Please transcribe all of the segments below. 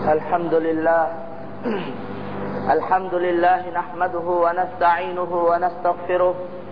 الحمد لله الحمد لله نحمده ونستعينه ونستغفره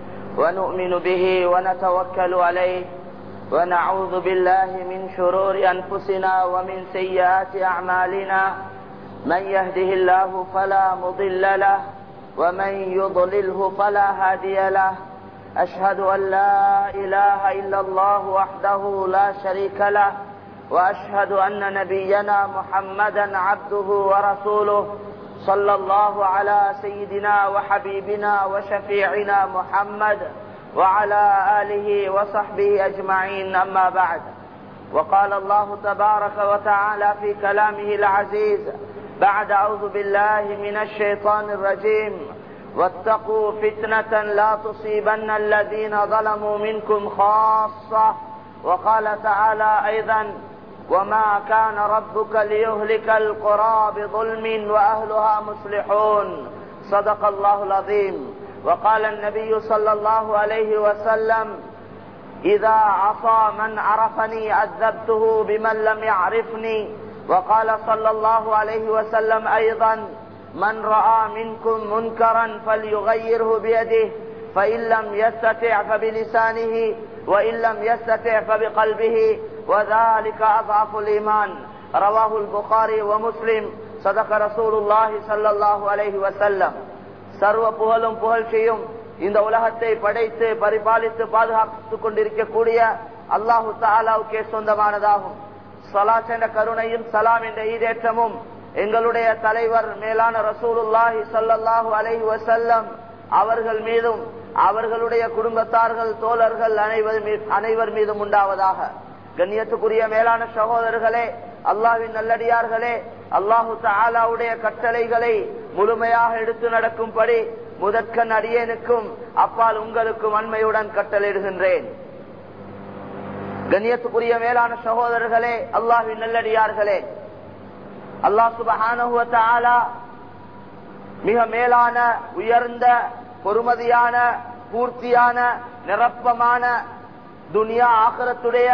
ونؤمن به ونتوكل عليه ونعوذ بالله من شرور أنفسنا ومن سيئات أعمالنا من يهده الله فلا مضل له ومن يضلله فلا هادي له أشهد أن لا إله إلا الله وحده لا شريك له وأشهد أن نبينا محمدا عبده ورسوله صلى الله على سيدنا وحبيبنا وشفيعنا محمد وعلى آله وصحبه أجمعين أما بعد وقال الله تبارك وتعالى في كلامه العزيز بعد أعوذ بالله من الشيطان الرجيم واتقوا فتنة لا تصيبن الذين ظلموا منكم خاصة وقال تعالى أيضا وما كان ربك ليهلك القرى بظلم وأهلها مصلحون صدق الله العظيم وقال النبي صلى الله عليه وسلم إذا عصى من عرفني عذبته بمن لم يعرفني وقال صلى الله عليه وسلم أيضا من رأى منكم منكرا فليغيره بيده فإن لم يستطع فبلسانه وإن لم يستطع فبقلبه وذلك أضعف الإيمان رواه البخاري ومسلم صدق رسول الله صلى الله عليه وسلم சர்வ புகழும் புகழ்ச்சியும் இந்த உலகத்தை படைத்து பரிபாலித்து பாதுகாத்துக் கொண்டிருக்கக்கூடிய அல்லாஹு தாலாவுக்கே சொந்தமானதாகும் சலாச் என்ற கருணையும் சலாம் என்ற ஈடேற்றமும் எங்களுடைய தலைவர் மேலான ரசூலுல்லாஹி சல்லாஹூ அலஹி வசல்லம் அவர்கள் மீதும் அவர்களுடைய குடும்பத்தார்கள் தோழர்கள் அனைவர் மீதும் உண்டாவதாக கண்ணியத்துக்குரிய மேலான சகோதரர்களே அல்லாவின் நல்லடியார்களே அல்லாஹு தாலாவுடைய கட்டளைகளை முழுமையாக எடுத்து நடக்கும்படி முதற்கண் அடியேனுக்கும் அப்பால் உங்களுக்கும் அண்மையுடன் கட்டளையிடுகின்றேன் கண்ணியத்துக்குரிய மேலான சகோதரர்களே அல்லாஹின் நல்லடியார்களே அல்லாஹ் சுபஹான மிக மேலான உயர்ந்த பொறுமதியான பூர்த்தியான நிரப்பமான துனியா ஆகரத்துடைய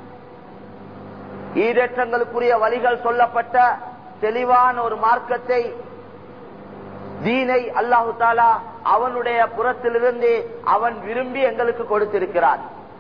ஈடேற்றங்களுக்குரிய வழிகள் சொல்லப்பட்ட தெளிவான ஒரு மார்க்கத்தை தீனை அல்லாஹு தாலா அவனுடைய புறத்திலிருந்து அவன் விரும்பி எங்களுக்கு கொடுத்திருக்கிறான்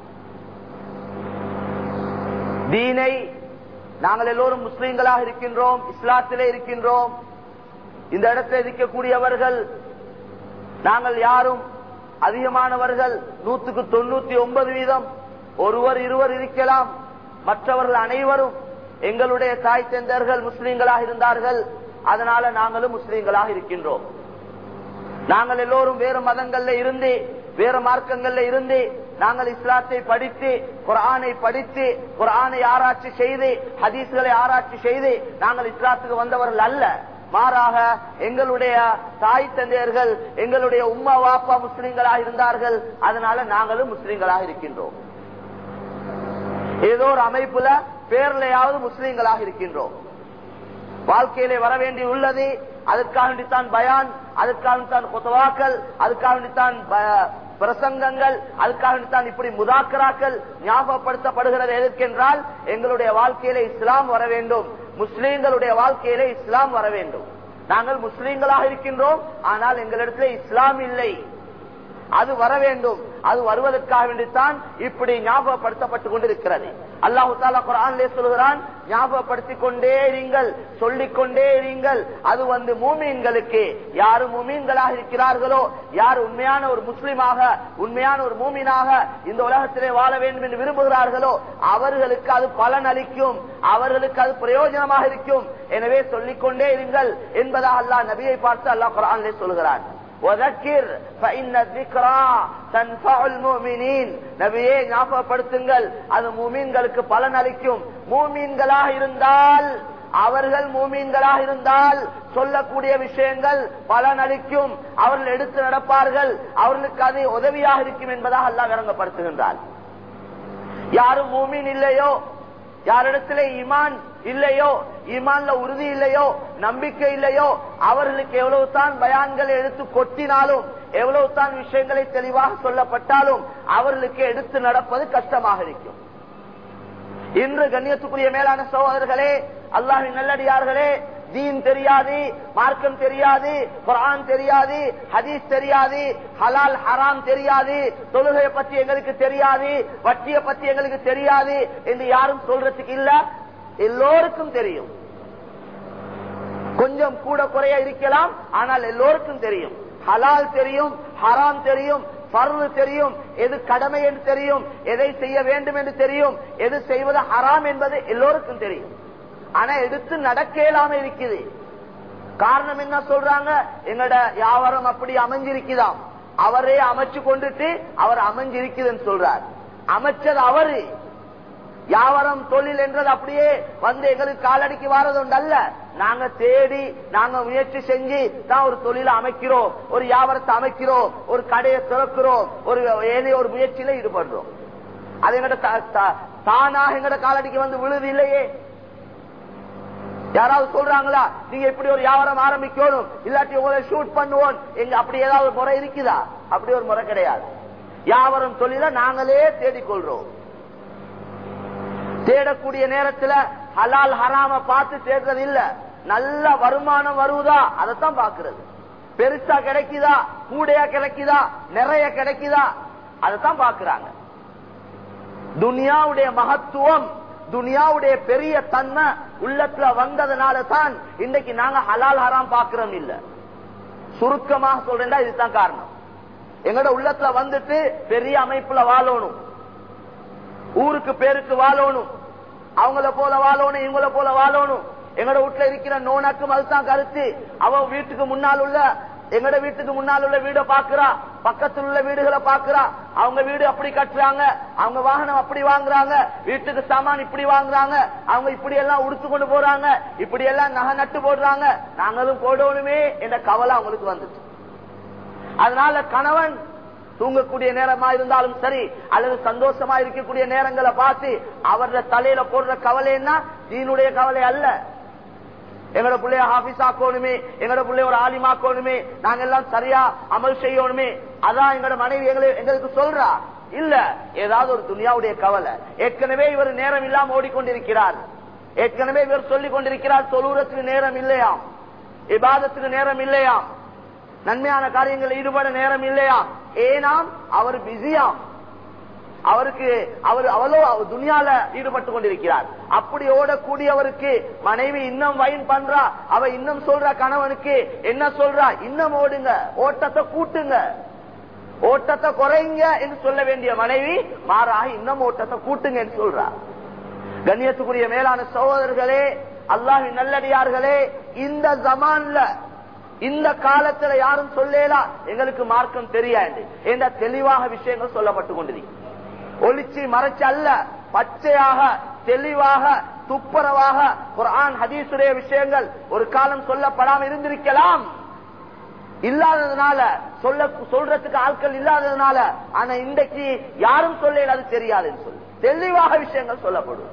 தீனை நாங்கள் எல்லோரும் முஸ்லீம்களாக இருக்கின்றோம் இஸ்லாத்திலே இருக்கின்றோம் இந்த இடத்தில் இருக்கக்கூடியவர்கள் நாங்கள் யாரும் அதிகமானவர்கள் நூத்துக்கு தொண்ணூத்தி ஒன்பது வீதம் ஒருவர் இருவர் இருக்கலாம் மற்றவர்கள் அனைவரும் எங்களுடைய தாய் தந்தர்கள் முஸ்லீம்களாக இருந்தார்கள் அதனால நாங்களும் முஸ்லீம்களாக இருக்கின்றோம் நாங்கள் எல்லோரும் வேறு மதங்கள்ல இருந்து வேறு மார்க்கங்கள்ல இருந்து நாங்கள் இஸ்லாத்தை படித்து குரானை படித்து குரானை ஆராய்ச்சி செய்து ஹதீஸ்களை ஆராய்ச்சி செய்து நாங்கள் இஸ்லாத்துக்கு வந்தவர்கள் அல்ல மாறாக எங்களுடைய தாய் தந்தையர்கள் எங்களுடைய உம்மா வாப்பா முஸ்லீம்களாக இருந்தார்கள் அதனால நாங்களும் முஸ்லீம்களாக இருக்கின்றோம் ஏதோ ஒரு அமைப்புல பேர்லையாவது முஸ்லீம்களாக இருக்கின்றோம் வாழ்க்கையிலே வர வேண்டி உள்ளது அதற்காகத்தான் பயான் அதற்காகத்தான் கொத்தவாக்கள் அதுக்காகத்தான் பிரசங்கங்கள் அதுக்காகத்தான் இப்படி முதாக்கராக்கள் ஞாபகப்படுத்தப்படுகிறது எதற்கென்றால் எங்களுடைய வாழ்க்கையில இஸ்லாம் வர வேண்டும் முஸ்லீம்களுடைய வாழ்க்கையில இஸ்லாம் வர வேண்டும் நாங்கள் முஸ்லீம்களாக இருக்கின்றோம் ஆனால் எங்களிடத்தில் இஸ்லாம் இல்லை அது வர வேண்டும் அது வருவதற்காக வேண்டித்தான் இப்படி ஞாபகப்படுத்தப்பட்டுக் கொண்டிருக்கிறது அல்லாஹு தாலா குரான்லே சொல்கிறான் ஞாபகப்படுத்திக் கொண்டே இருங்கள் சொல்லிக் கொண்டே இருங்கள் அது வந்து மூமீன்களுக்கு யாரு மூமீன்களாக இருக்கிறார்களோ யார் உண்மையான ஒரு முஸ்லிமாக உண்மையான ஒரு மூமீனாக இந்த உலகத்திலே வாழ வேண்டும் என்று விரும்புகிறார்களோ அவர்களுக்கு அது பலன் அளிக்கும் அவர்களுக்கு அது பிரயோஜனமாக இருக்கும் எனவே சொல்லிக்கொண்டே இருங்கள் என்பதாக அல்லாஹ் நபியை பார்த்து அல்லாஹ் குரான்லே சொல்கிறான் وذكر فإن الذكرى تنفع المؤمنين நபியே ஞாபகப்படுத்துங்கள் அது மூமீன்களுக்கு பலன் அளிக்கும் மூமீன்களாக இருந்தால் அவர்கள் மூமீன்களாக இருந்தால் சொல்லக்கூடிய விஷயங்கள் பலன் அளிக்கும் அவர்கள் எடுத்து நடப்பார்கள் அவர்களுக்கு அது உதவியாக இருக்கும் என்பதாக அல்லாஹ் விளங்கப்படுத்துகின்றார் யாரும் மூமீன் இல்லையோ யாரிடத்துல ஈமான் இல்லையோ ஈமான்ல உறுதி இல்லையோ நம்பிக்கை இல்லையோ அவர்களுக்கு எவ்வளவு தான் பயான்களை எடுத்து கொட்டினாலும் எவ்வளவு தான் விஷயங்களை தெளிவாக சொல்லப்பட்டாலும் அவர்களுக்கு எடுத்து நடப்பது கஷ்டமாக இருக்கும் இன்று கண்ணியத்துக்குரிய மேலான சகோதரர்களே அல்லாஹின் நல்லடியார்களே தீன் தெரியாது மார்க்கம் தெரியாது குரான் தெரியாது ஹதீஸ் தெரியாது ஹலால் ஹராம் தெரியாது தொழுகையை பத்தி எங்களுக்கு தெரியாது வட்டியை பத்தி எங்களுக்கு தெரியாது என்று யாரும் சொல்றதுக்கு இல்ல எல்லோருக்கும் தெரியும் கொஞ்சம் கூட குறைய இருக்கலாம் ஆனால் எல்லோருக்கும் தெரியும் ஹலால் தெரியும் ஹராம் தெரியும் பர்வு தெரியும் எது கடமை என்று தெரியும் எதை செய்ய வேண்டும் என்று தெரியும் எது செய்வது ஹராம் என்பது எல்லோருக்கும் தெரியும் ஆனா எடுத்து நடக்க இயலாம இருக்குது காரணம் என்ன சொல்றாங்க எங்கட வியாபாரம் அப்படி அமைஞ்சிருக்குதாம் அவரே அமைச்சு கொண்டுட்டு அவர் அமைஞ்சிருக்குதுன்னு சொல்றார் அமைச்சது அவரு வியாபாரம் தொழில் என்றது அப்படியே வந்து எங்களுக்கு காலடிக்கு வாரது உண்டு அல்ல நாங்க தேடி நாங்க முயற்சி செஞ்சு தான் ஒரு தொழிலை அமைக்கிறோம் ஒரு வியாபாரத்தை அமைக்கிறோம் ஒரு கடையை திறக்கிறோம் ஒரு ஏதோ ஒரு முயற்சியில ஈடுபடுறோம் அது எங்கட த- த- தானாக எங்கட காலடிக்கு வந்து விழுது இல்லையே யாராவது சொல்றாங்களா நீங்க இப்படி ஒரு வியாபாரம் ஆரம்பிக்கணும் இல்லாட்டி உங்களை ஷூட் பண்ணுவோம் எங்க அப்படி ஏதாவது ஒரு முறை இருக்குதா அப்படி ஒரு முறை கிடையாது வியாபாரம் தொழில நாங்களே தேடிக்கொள்றோம் தேடக்கூடிய நேரத்துல ஹலால் ஹராம பார்த்து தேடுறது இல்ல நல்ல வருமானம் வருவதா அதைத்தான் பாக்குறது பெருசா கிடைக்குதா கூடையா கிடைக்குதா நிறைய கிடைக்குதா அதைத்தான் பாக்குறாங்க துனியாவுடைய மகத்துவம் துனியாவுடைய பெரிய தன்மை உள்ளத்துல வந்ததுனால தான் இன்னைக்கு நாங்க ஹலால் ஹராம் பாக்குறோம் இல்ல சுருக்கமாக சொல்றேன்டா இதுதான் காரணம் எங்கட உள்ளத்துல வந்துட்டு பெரிய அமைப்புல வாழணும் ஊருக்கு பேருக்கு வாழணும் அவங்கள போல வாழணும் இவங்கள போல வாழணும் எங்கட வீட்டுல இருக்கிற நோனாக்கும் அதுதான் கருத்து அவ வீட்டுக்கு முன்னால் உள்ள எங்கட வீட்டுக்கு முன்னால் உள்ள வீட பாக்குறா பக்கத்தில் உள்ள வீடுகளை பாக்குறா அவங்க வீடு அப்படி கட்டுறாங்க அவங்க வாகனம் அப்படி வாங்குறாங்க வீட்டுக்கு சாமான் இப்படி வாங்குறாங்க அவங்க இப்படி எல்லாம் உடுத்து கொண்டு போறாங்க இப்படி எல்லாம் நகை நட்டு போடுறாங்க நாங்களும் போடணுமே என்ற கவலை அவங்களுக்கு வந்துச்சு அதனால கணவன் தூங்கக்கூடிய நேரமா இருந்தாலும் சரி அல்லது சந்தோஷமா இருக்கக்கூடிய நேரங்களை பார்த்து அவர தலையில போடுற கவலை என்ன தீனுடைய கவலை அல்ல எங்கட பிள்ளைய ஹாபிஸ் ஆக்கணுமே எங்கட பிள்ளைய ஒரு ஆலிமாக்கணுமே நாங்க எல்லாம் சரியா அமல் செய்யணுமே அதான் எங்கட மனைவி எங்களை எங்களுக்கு சொல்றா இல்ல ஏதாவது ஒரு துணியாவுடைய கவலை ஏற்கனவே இவர் நேரம் இல்லாம ஓடிக்கொண்டிருக்கிறார் ஏற்கனவே இவர் சொல்லிக் கொண்டிருக்கிறார் தொழுறதுக்கு நேரம் இல்லையாம் இபாதத்துக்கு நேரம் இல்லையாம் நன்மையான காரியங்களில் ஈடுபட நேரம் இல்லையா ஏனாம் அவர் பிஸியாம் அவருக்கு அவர் அவ்வளோ துணியால ஈடுபட்டு கொண்டிருக்கிறார் அப்படி ஓடக்கூடியவருக்கு மனைவி இன்னும் வைன் பண்றா அவ இன்னும் சொல்ற கணவனுக்கு என்ன சொல்றா இன்னும் ஓடுங்க ஓட்டத்தை கூட்டுங்க ஓட்டத்தை குறைங்க என்று சொல்ல வேண்டிய மனைவி மாறாக இன்னும் ஓட்டத்தை கூட்டுங்க என்று சொல்றா கண்ணியத்துக்குரிய மேலான சகோதரர்களே அல்லாஹின் நல்லடியார்களே இந்த ஜமான்ல இந்த காலத்துல யாரும் சொல்லலா எங்களுக்கு மார்க்கம் தெரியாது என்ற தெளிவாக விஷயங்கள் சொல்லப்பட்டு கொண்டிருக்கு ஒளிச்சு மறைச்சு அல்ல பச்சையாக தெளிவாக துப்புரவாக குர்ஆன் ஹதீசுடைய விஷயங்கள் ஒரு காலம் சொல்லப்படாம இருந்திருக்கலாம் இல்லாததுனால சொல்ல சொல்றதுக்கு ஆட்கள் இல்லாததுனால ஆனா இன்றைக்கு யாரும் சொல்ல அது தெரியாதுன்னு சொல்லி தெளிவாக விஷயங்கள் சொல்லப்படும்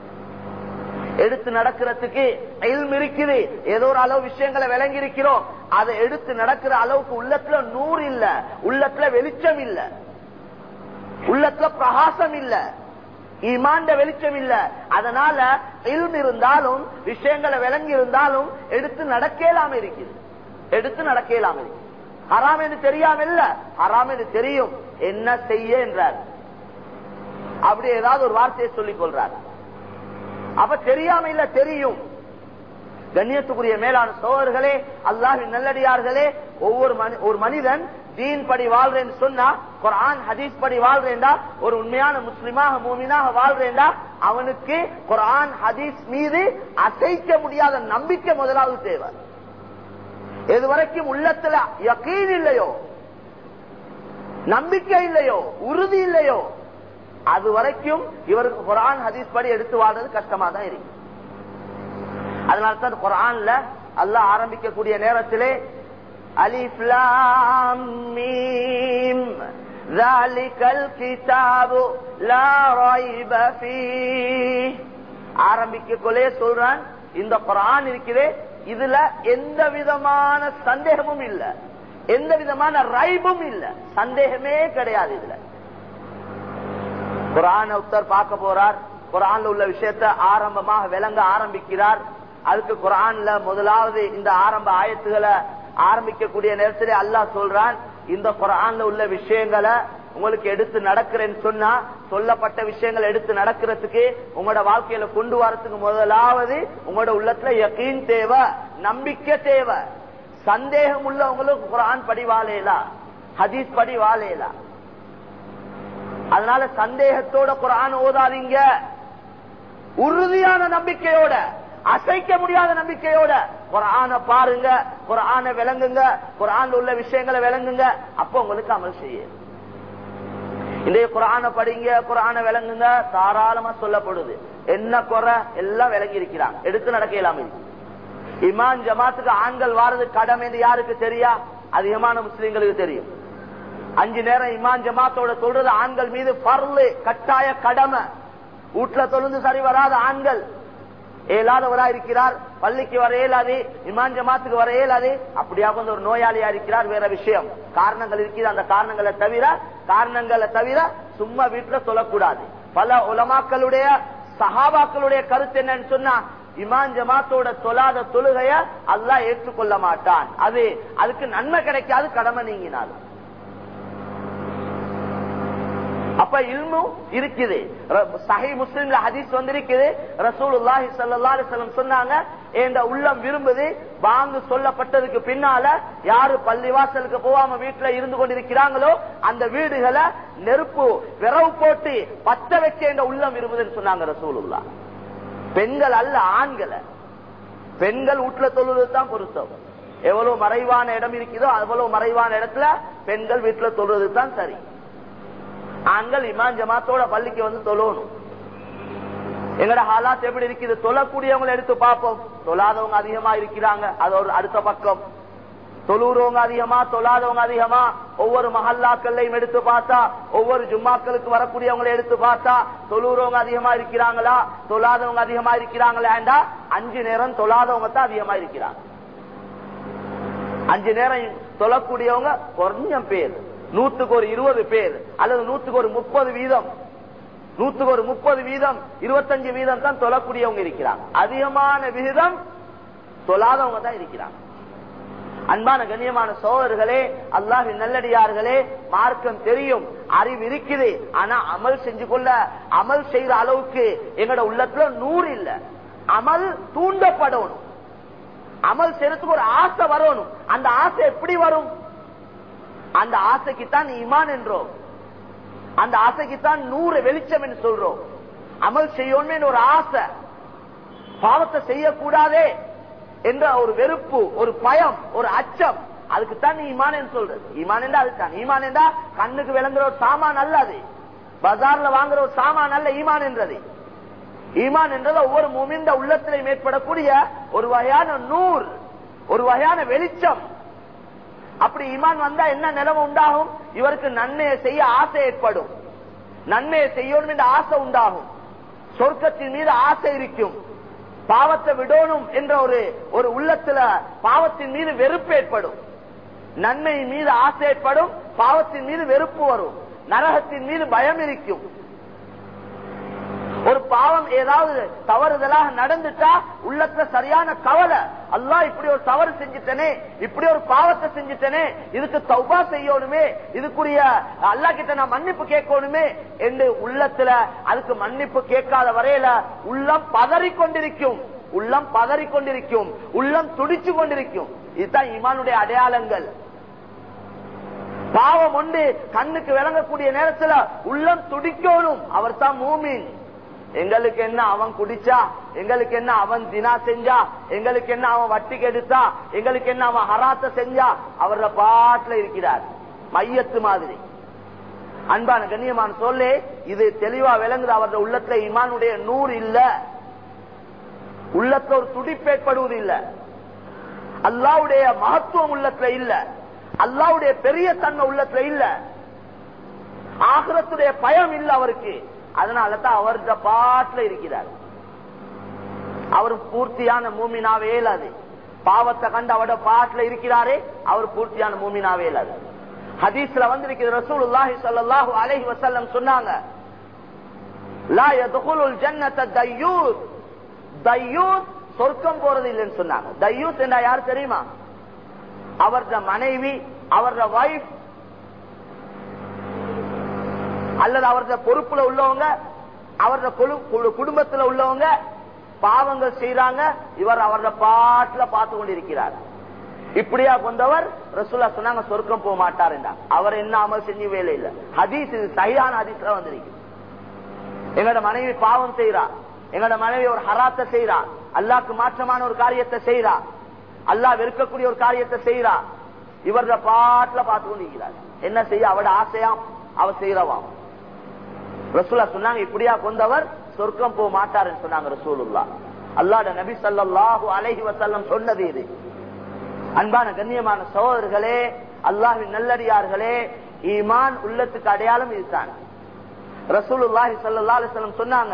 எடுத்து நடக்கிறதுக்கு இல்ம் இருக்குது ஏதோ ஒரு அளவு விஷயங்களை விளங்கி இருக்கிறோம் அதை எடுத்து நடக்கிற அளவுக்கு உள்ளத்துல நூறு இல்ல உள்ளத்துல வெளிச்சம் இல்ல உள்ளத்துல பிரகாசம் இல்ல ஈமாண்ட வெளிச்சம் இல்ல அதனால இல்ம் இருந்தாலும் விஷயங்களை விளங்கி இருந்தாலும் எடுத்து நடக்கலாம இருக்குது எடுத்து நடக்கலாம இருக்கு ஹராம் என்று தெரியாம இல்ல ஹராம் என்று தெரியும் என்ன செய்ய என்றார் அப்படி ஏதாவது ஒரு வார்த்தையை சொல்லிக் கொள்றார் அப்ப தெரியாம இல்ல தெரியும் கண்ணியத்துக்குரிய மேலான சோழர்களே அல்லாஹின் நல்லடியார்களே ஒவ்வொரு மனி- ஒரு மனிதன் தீன் படி வாழ்றேன்னு சொன்னா குர்ஆன் ஹதீஸ் படி வாழ்றேன்டா ஒரு உண்மையான முஸ்லிமாக மூமினாக வாழ்றேன்டா அவனுக்கு குர்ஆன் ஹதீஸ் மீது அசைக்க முடியாத நம்பிக்கை முதலாவது தேவை எது வரைக்கும் உள்ளத்துல யக்கீன் இல்லையோ நம்பிக்கை இல்லையோ உறுதி இல்லையோ அது வரைக்கும் இவருக்கு குரான் ஹதீஸ் படி எடுத்து வாழ்றது கஷ்டமா தான் இருக்கு அதனால தான் குரான்ல அல்லாஹ் ஆரம்பிக்கக்கூடிய நேரத்திலே அலிஃப் லாம் மீம் ذلك الكتاب لا ريب فيه ஆரம்பிக்க கொலே சொல்றான் இந்த குரான் இருக்கிறே இதுல எந்த விதமான சந்தேகமும் இல்ல எந்த விதமான ரைபும் இல்ல சந்தேகமே கிடையாது இதுல குரான் உத்தர் பார்க்க போறார் குரான்ல உள்ள விஷயத்தை ஆரம்பமாக விளங்க ஆரம்பிக்கிறார் அதுக்கு குரான்ல முதலாவது இந்த ஆரம்ப ஆயத்துகளை ஆரம்பிக்கக்கூடிய நேரத்திலே அல்லாஹ் சொல்றான் இந்த குரான்ல உள்ள விஷயங்களை உங்களுக்கு எடுத்து நடக்கிறேன்னு சொன்னா சொல்லப்பட்ட விஷயங்கள் எடுத்து நடக்கிறதுக்கு உங்களோட வாழ்க்கையில கொண்டு வரதுக்கு முதலாவது உங்களோட உள்ளத்துல யக்கீன் தேவை நம்பிக்கை தேவை சந்தேகம் உள்ளவங்களுக்கு குரான் படி வாழையலா ஹதீஸ் படி வாழையலா அதனால சந்தேகத்தோட குரான் ஓதாதீங்க உறுதியான நம்பிக்கையோட அசைக்க முடியாத நம்பிக்கையோட குரான பாருங்க குரான விளங்குங்க குரான் உள்ள விஷயங்களை விளங்குங்க அப்ப உங்களுக்கு அமல் செய்ய இன்றைய குரான படிங்க குரான விளங்குங்க தாராளமா சொல்லப்படுது என்ன குறை எல்லாம் விளங்கி இருக்கிறாங்க எடுத்து நடக்க இல்லாம இமான் ஜமாத்துக்கு ஆண்கள் வாரது கடமை என்று யாருக்கு தெரியா அதிகமான முஸ்லீம்களுக்கு தெரியும் அஞ்சு நேரம் இமான் ஜமாத்தோட சொல்றது ஆண்கள் மீது பர்லு கட்டாய கடமை வீட்டுல தொழுந்து சரி வராத ஆண்கள் ஏலாதவரா இருக்கிறார் பள்ளிக்கு வர இயலாது இமான் ஜமாத்துக்கு வர இயலாது அப்படியா வந்து ஒரு நோயாளியா இருக்கிறார் வேற விஷயம் காரணங்கள் இருக்குது அந்த காரணங்களை தவிர காரணங்களை தவிர சும்மா வீட்டுல சொல்லக்கூடாது பல உலமாக்களுடைய சஹாபாக்களுடைய கருத்து என்னன்னு சொன்னா இமான் ஜமாத்தோட சொல்லாத தொழுகைய அல்லாஹ் ஏற்றுக்கொள்ள மாட்டான் அது அதுக்கு நன்மை கிடைக்காது கடமை நீங்கினாலும் அப்ப இல்மும் இருக்குது சஹி முஸ்லிம்ல ஹதீஸ் வந்திருக்குது ரசூலுல்லாஹி ஸல்லல்லாஹு அலைஹி வஸல்லம் சொன்னாங்க என்ற உள்ளம் விரும்புது வாங்கு சொல்லப்பட்டதுக்கு பின்னால யாரு பள்ளிவாசலுக்கு போகாம வீட்டுல இருந்து கொண்டிருக்கிறாங்களோ அந்த வீடுகளை நெருப்பு விரவு போட்டு பத்த வச்ச என்ற உள்ளம் விரும்புதுன்னு சொன்னாங்க ரசூலுல்லா பெண்கள் அல்ல ஆண்களை பெண்கள் வீட்டுல தொழுவது தான் பொருத்தம் எவ்வளவு மறைவான இடம் இருக்குதோ அவ்வளவு மறைவான இடத்துல பெண்கள் வீட்டுல தொழுவது தான் சரி ஆண்கள் இமான் ஜமாத்தோட பள்ளிக்கு வந்து தொழணும் எங்கட ஹாலாத் எப்படி இருக்குது தொழக்கூடியவங்களை எடுத்து பார்ப்போம் தொழாதவங்க அதிகமா இருக்கிறாங்க அது ஒரு அடுத்த பக்கம் தொழுறவங்க அதிகமா தொழாதவங்க அதிகமா ஒவ்வொரு மஹல்லாக்கள்லையும் எடுத்து பார்த்தா ஒவ்வொரு ஜும்மாக்களுக்கு வரக்கூடியவங்களை எடுத்து பார்த்தா தொழுறவங்க அதிகமா இருக்கிறாங்களா தொழாதவங்க அதிகமா இருக்கிறாங்களா அஞ்சு நேரம் தொழாதவங்க தான் அதிகமா இருக்கிறாங்க அஞ்சு நேரம் தொழக்கூடியவங்க கொஞ்சம் பேர் நூத்துக்கு ஒரு இருபது பேர் அல்லது நூத்துக்கு ஒரு முப்பது வீதம் நூத்துக்கு ஒரு முப்பது வீதம் இருபத்தஞ்சு வீதம் தான் தொழக்கூடியவங்க இருக்கிறாங்க அதிகமான விகிதம் தொழாதவங்க தான் இருக்கிறாங்க அன்பான கண்ணியமான சோழர்களே அல்லாஹி நல்லடியார்களே மார்க்கம் தெரியும் அறிவு இருக்குது ஆனா அமல் செஞ்சு கொள்ள அமல் செய்யற அளவுக்கு எங்கட உள்ளத்துல நூறு இல்ல அமல் தூண்டப்படணும் அமல் செய்யறதுக்கு ஒரு ஆசை வரணும் அந்த ஆசை எப்படி வரும் அந்த ஆசைக்கு தான் இமான் என்றோம் அந்த ஆசைக்கு தான் நூறு வெளிச்சம் என்று சொல்றோம் அமல் செய்யணும் ஒரு ஆசை பாவத்தை செய்யக்கூடாதே என்ற ஒரு வெறுப்பு ஒரு பயம் ஒரு அச்சம் அதுக்கு தான் நீ ஈமான் சொல்றது ஈமான் என்றா அதுதான் ஈமான் என்றா கண்ணுக்கு விளங்குற ஒரு சாமான் அல்ல அது பஜார்ல வாங்குற ஒரு சாமான் அல்ல ஈமான் என்றது ஈமான் என்றது ஒவ்வொரு மூமிந்த உள்ளத்திலையும் ஏற்படக்கூடிய ஒரு வகையான நூர் ஒரு வகையான வெளிச்சம் அப்படி ஈமான் வந்தா என்ன நிலைமை உண்டாகும் இவருக்கு நன்மையை செய்ய ஆசை ஏற்படும் நன்மையை செய்யணும் என்ற ஆசை உண்டாகும் சொர்க்கத்தின் மீது ஆசை இருக்கும் பாவத்தை விடணும் என்ற ஒரு ஒரு உள்ளத்துல பாவத்தின் மீது வெறுப்பு ஏற்படும் நன்மையின் மீது ஆசை ஏற்படும் பாவத்தின் மீது வெறுப்பு வரும் நரகத்தின் மீது பயம் இருக்கும் ஒரு பாவம் ஏதாவது தவறுதலாக நடந்துட்டா உள்ளத்துல சரியான கவலை அல்லா இப்படி ஒரு தவறு செஞ்சுட்டனே இப்படி ஒரு பாவத்தை செஞ்சுட்டனே இதுக்கு தௌபா செய்யணுமே இதுக்குரிய அல்லா கிட்ட நான் மன்னிப்பு கேட்கணுமே என்று உள்ளத்துல அதுக்கு மன்னிப்பு கேட்காத வரையில உள்ளம் பதறி கொண்டிருக்கும் உள்ளம் பதறி கொண்டிருக்கும் உள்ளம் துடிச்சு கொண்டிருக்கும் இதுதான் இமானுடைய அடையாளங்கள் பாவம் ஒன்று கண்ணுக்கு விளங்கக்கூடிய நேரத்துல உள்ளம் துடிக்கணும் அவர் தான் மூமின் எங்களுக்கு என்ன அவன் குடிச்சா எங்களுக்கு என்ன அவன் தினா செஞ்சா எங்களுக்கு என்ன அவன் வட்டி கெடுத்தா எங்களுக்கு என்ன அவன் ஹராத்த செஞ்சா அவர பாட்டுல இருக்கிறார் மையத்து மாதிரி அன்பான கண்ணியமான சொல்லே இது தெளிவா விளங்குது அவரது உள்ளத்துல இமானுடைய நூறு இல்ல உள்ளத்துல ஒரு துடிப்பு ஏற்படுவது இல்ல அல்லாவுடைய மகத்துவம் உள்ளத்துல இல்ல அல்லாவுடைய பெரிய தன்மை உள்ளத்துல இல்ல ஆகிரத்துடைய பயம் இல்ல அவருக்கு அதனால தான் அவர்கிட்ட பாட்டுல இருக்கிறார் அவர் பூர்த்தியான மூமினாவே இல்லாது பாவத்தை கண்டு அவட பாட்டுல இருக்கிறாரே அவர் பூர்த்தியான மூமினாவே இல்லாது ஹதீஸ்ல வந்திருக்கிறது ரசூலுல்லாஹி ஸல்லல்லாஹு அலைஹி வஸல்லம் சொன்னாங்க லா யதுகுலுல் ஜன்னத தய்யூத் தய்யூத் சொர்க்கம் போறது இல்லைன்னு சொன்னாங்க தையூஸ் என்றா யார் தெரியுமா அவரது மனைவி அவரது வைஃப் அல்லது அவரது பொறுப்புல உள்ளவங்க அவரது குடும்பத்துல உள்ளவங்க பாவங்கள் செய்யறாங்க இவர் அவரது பாட்டுல பார்த்து கொண்டிருக்கிறார் இப்படியா கொண்டவர் ரசூலா சொன்னாங்க சொர்க்கம் போக மாட்டார் என்றார் அவர் என்ன அமல் செஞ்சு வேலை இல்ல ஹதீஸ் இது சரியான ஹதீஸ்ல வந்திருக்கு எங்களோட மனைவி பாவம் செய்யறா எங்களோட மனைவி ஒரு ஹராத்த செய்யறா அல்லாக்கு மாற்றமான ஒரு காரியத்தை செய்யறா அல்லா வெறுக்கக்கூடிய ஒரு காரியத்தை செய்யறா இவரத பாட்டுல பார்த்து கொண்டிருக்கிறார் என்ன செய்ய அவட ஆசையாம் அவ செய்யறவாம் ரசூலா சொன்னாங்க இப்படியா கொண்டவர் சொர்க்கம் போக மாட்டாருன்னு சொன்னாங்க ரசூலுல்லா அல்லாட நபி சல்லாஹூ அலைஹி வசல்லம் சொன்னது இது அன்பான கண்ணியமான சகோதரர்களே அல்லாஹின் நல்லடியார்களே ஈமான் உள்ளத்துக்கு அடையாளம் இதுதான் ரசூலுல்லாஹி சல்லா அலிஸ்லம் சொன்னாங்க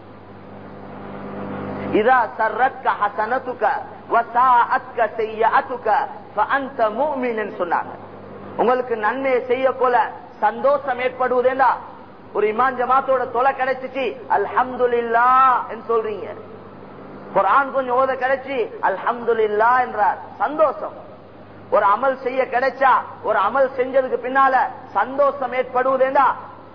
இதா சர்ரத்க ஹசனத்துக்க வசாஅத்க செய்யஅத்துக்க ஃபஅன்த முஃமின் சொன்னாங்க உங்களுக்கு நன்மையை செய்ய போல சந்தோஷம் ஏற்படுவதேண்டா ஒரு இமான் ஜமாத்தோட தொலை கிடைச்சிச்சு அல்ஹம்துலில்லா என்று சொல்றீங்க குரான் கொஞ்சம் ஓத கிடைச்சி அல்ஹம்துலில்லா என்றார் சந்தோஷம் ஒரு அமல் செய்ய கிடைச்சா ஒரு அமல் செஞ்சதுக்கு பின்னால சந்தோஷம் ஏற்படுவதேண்டா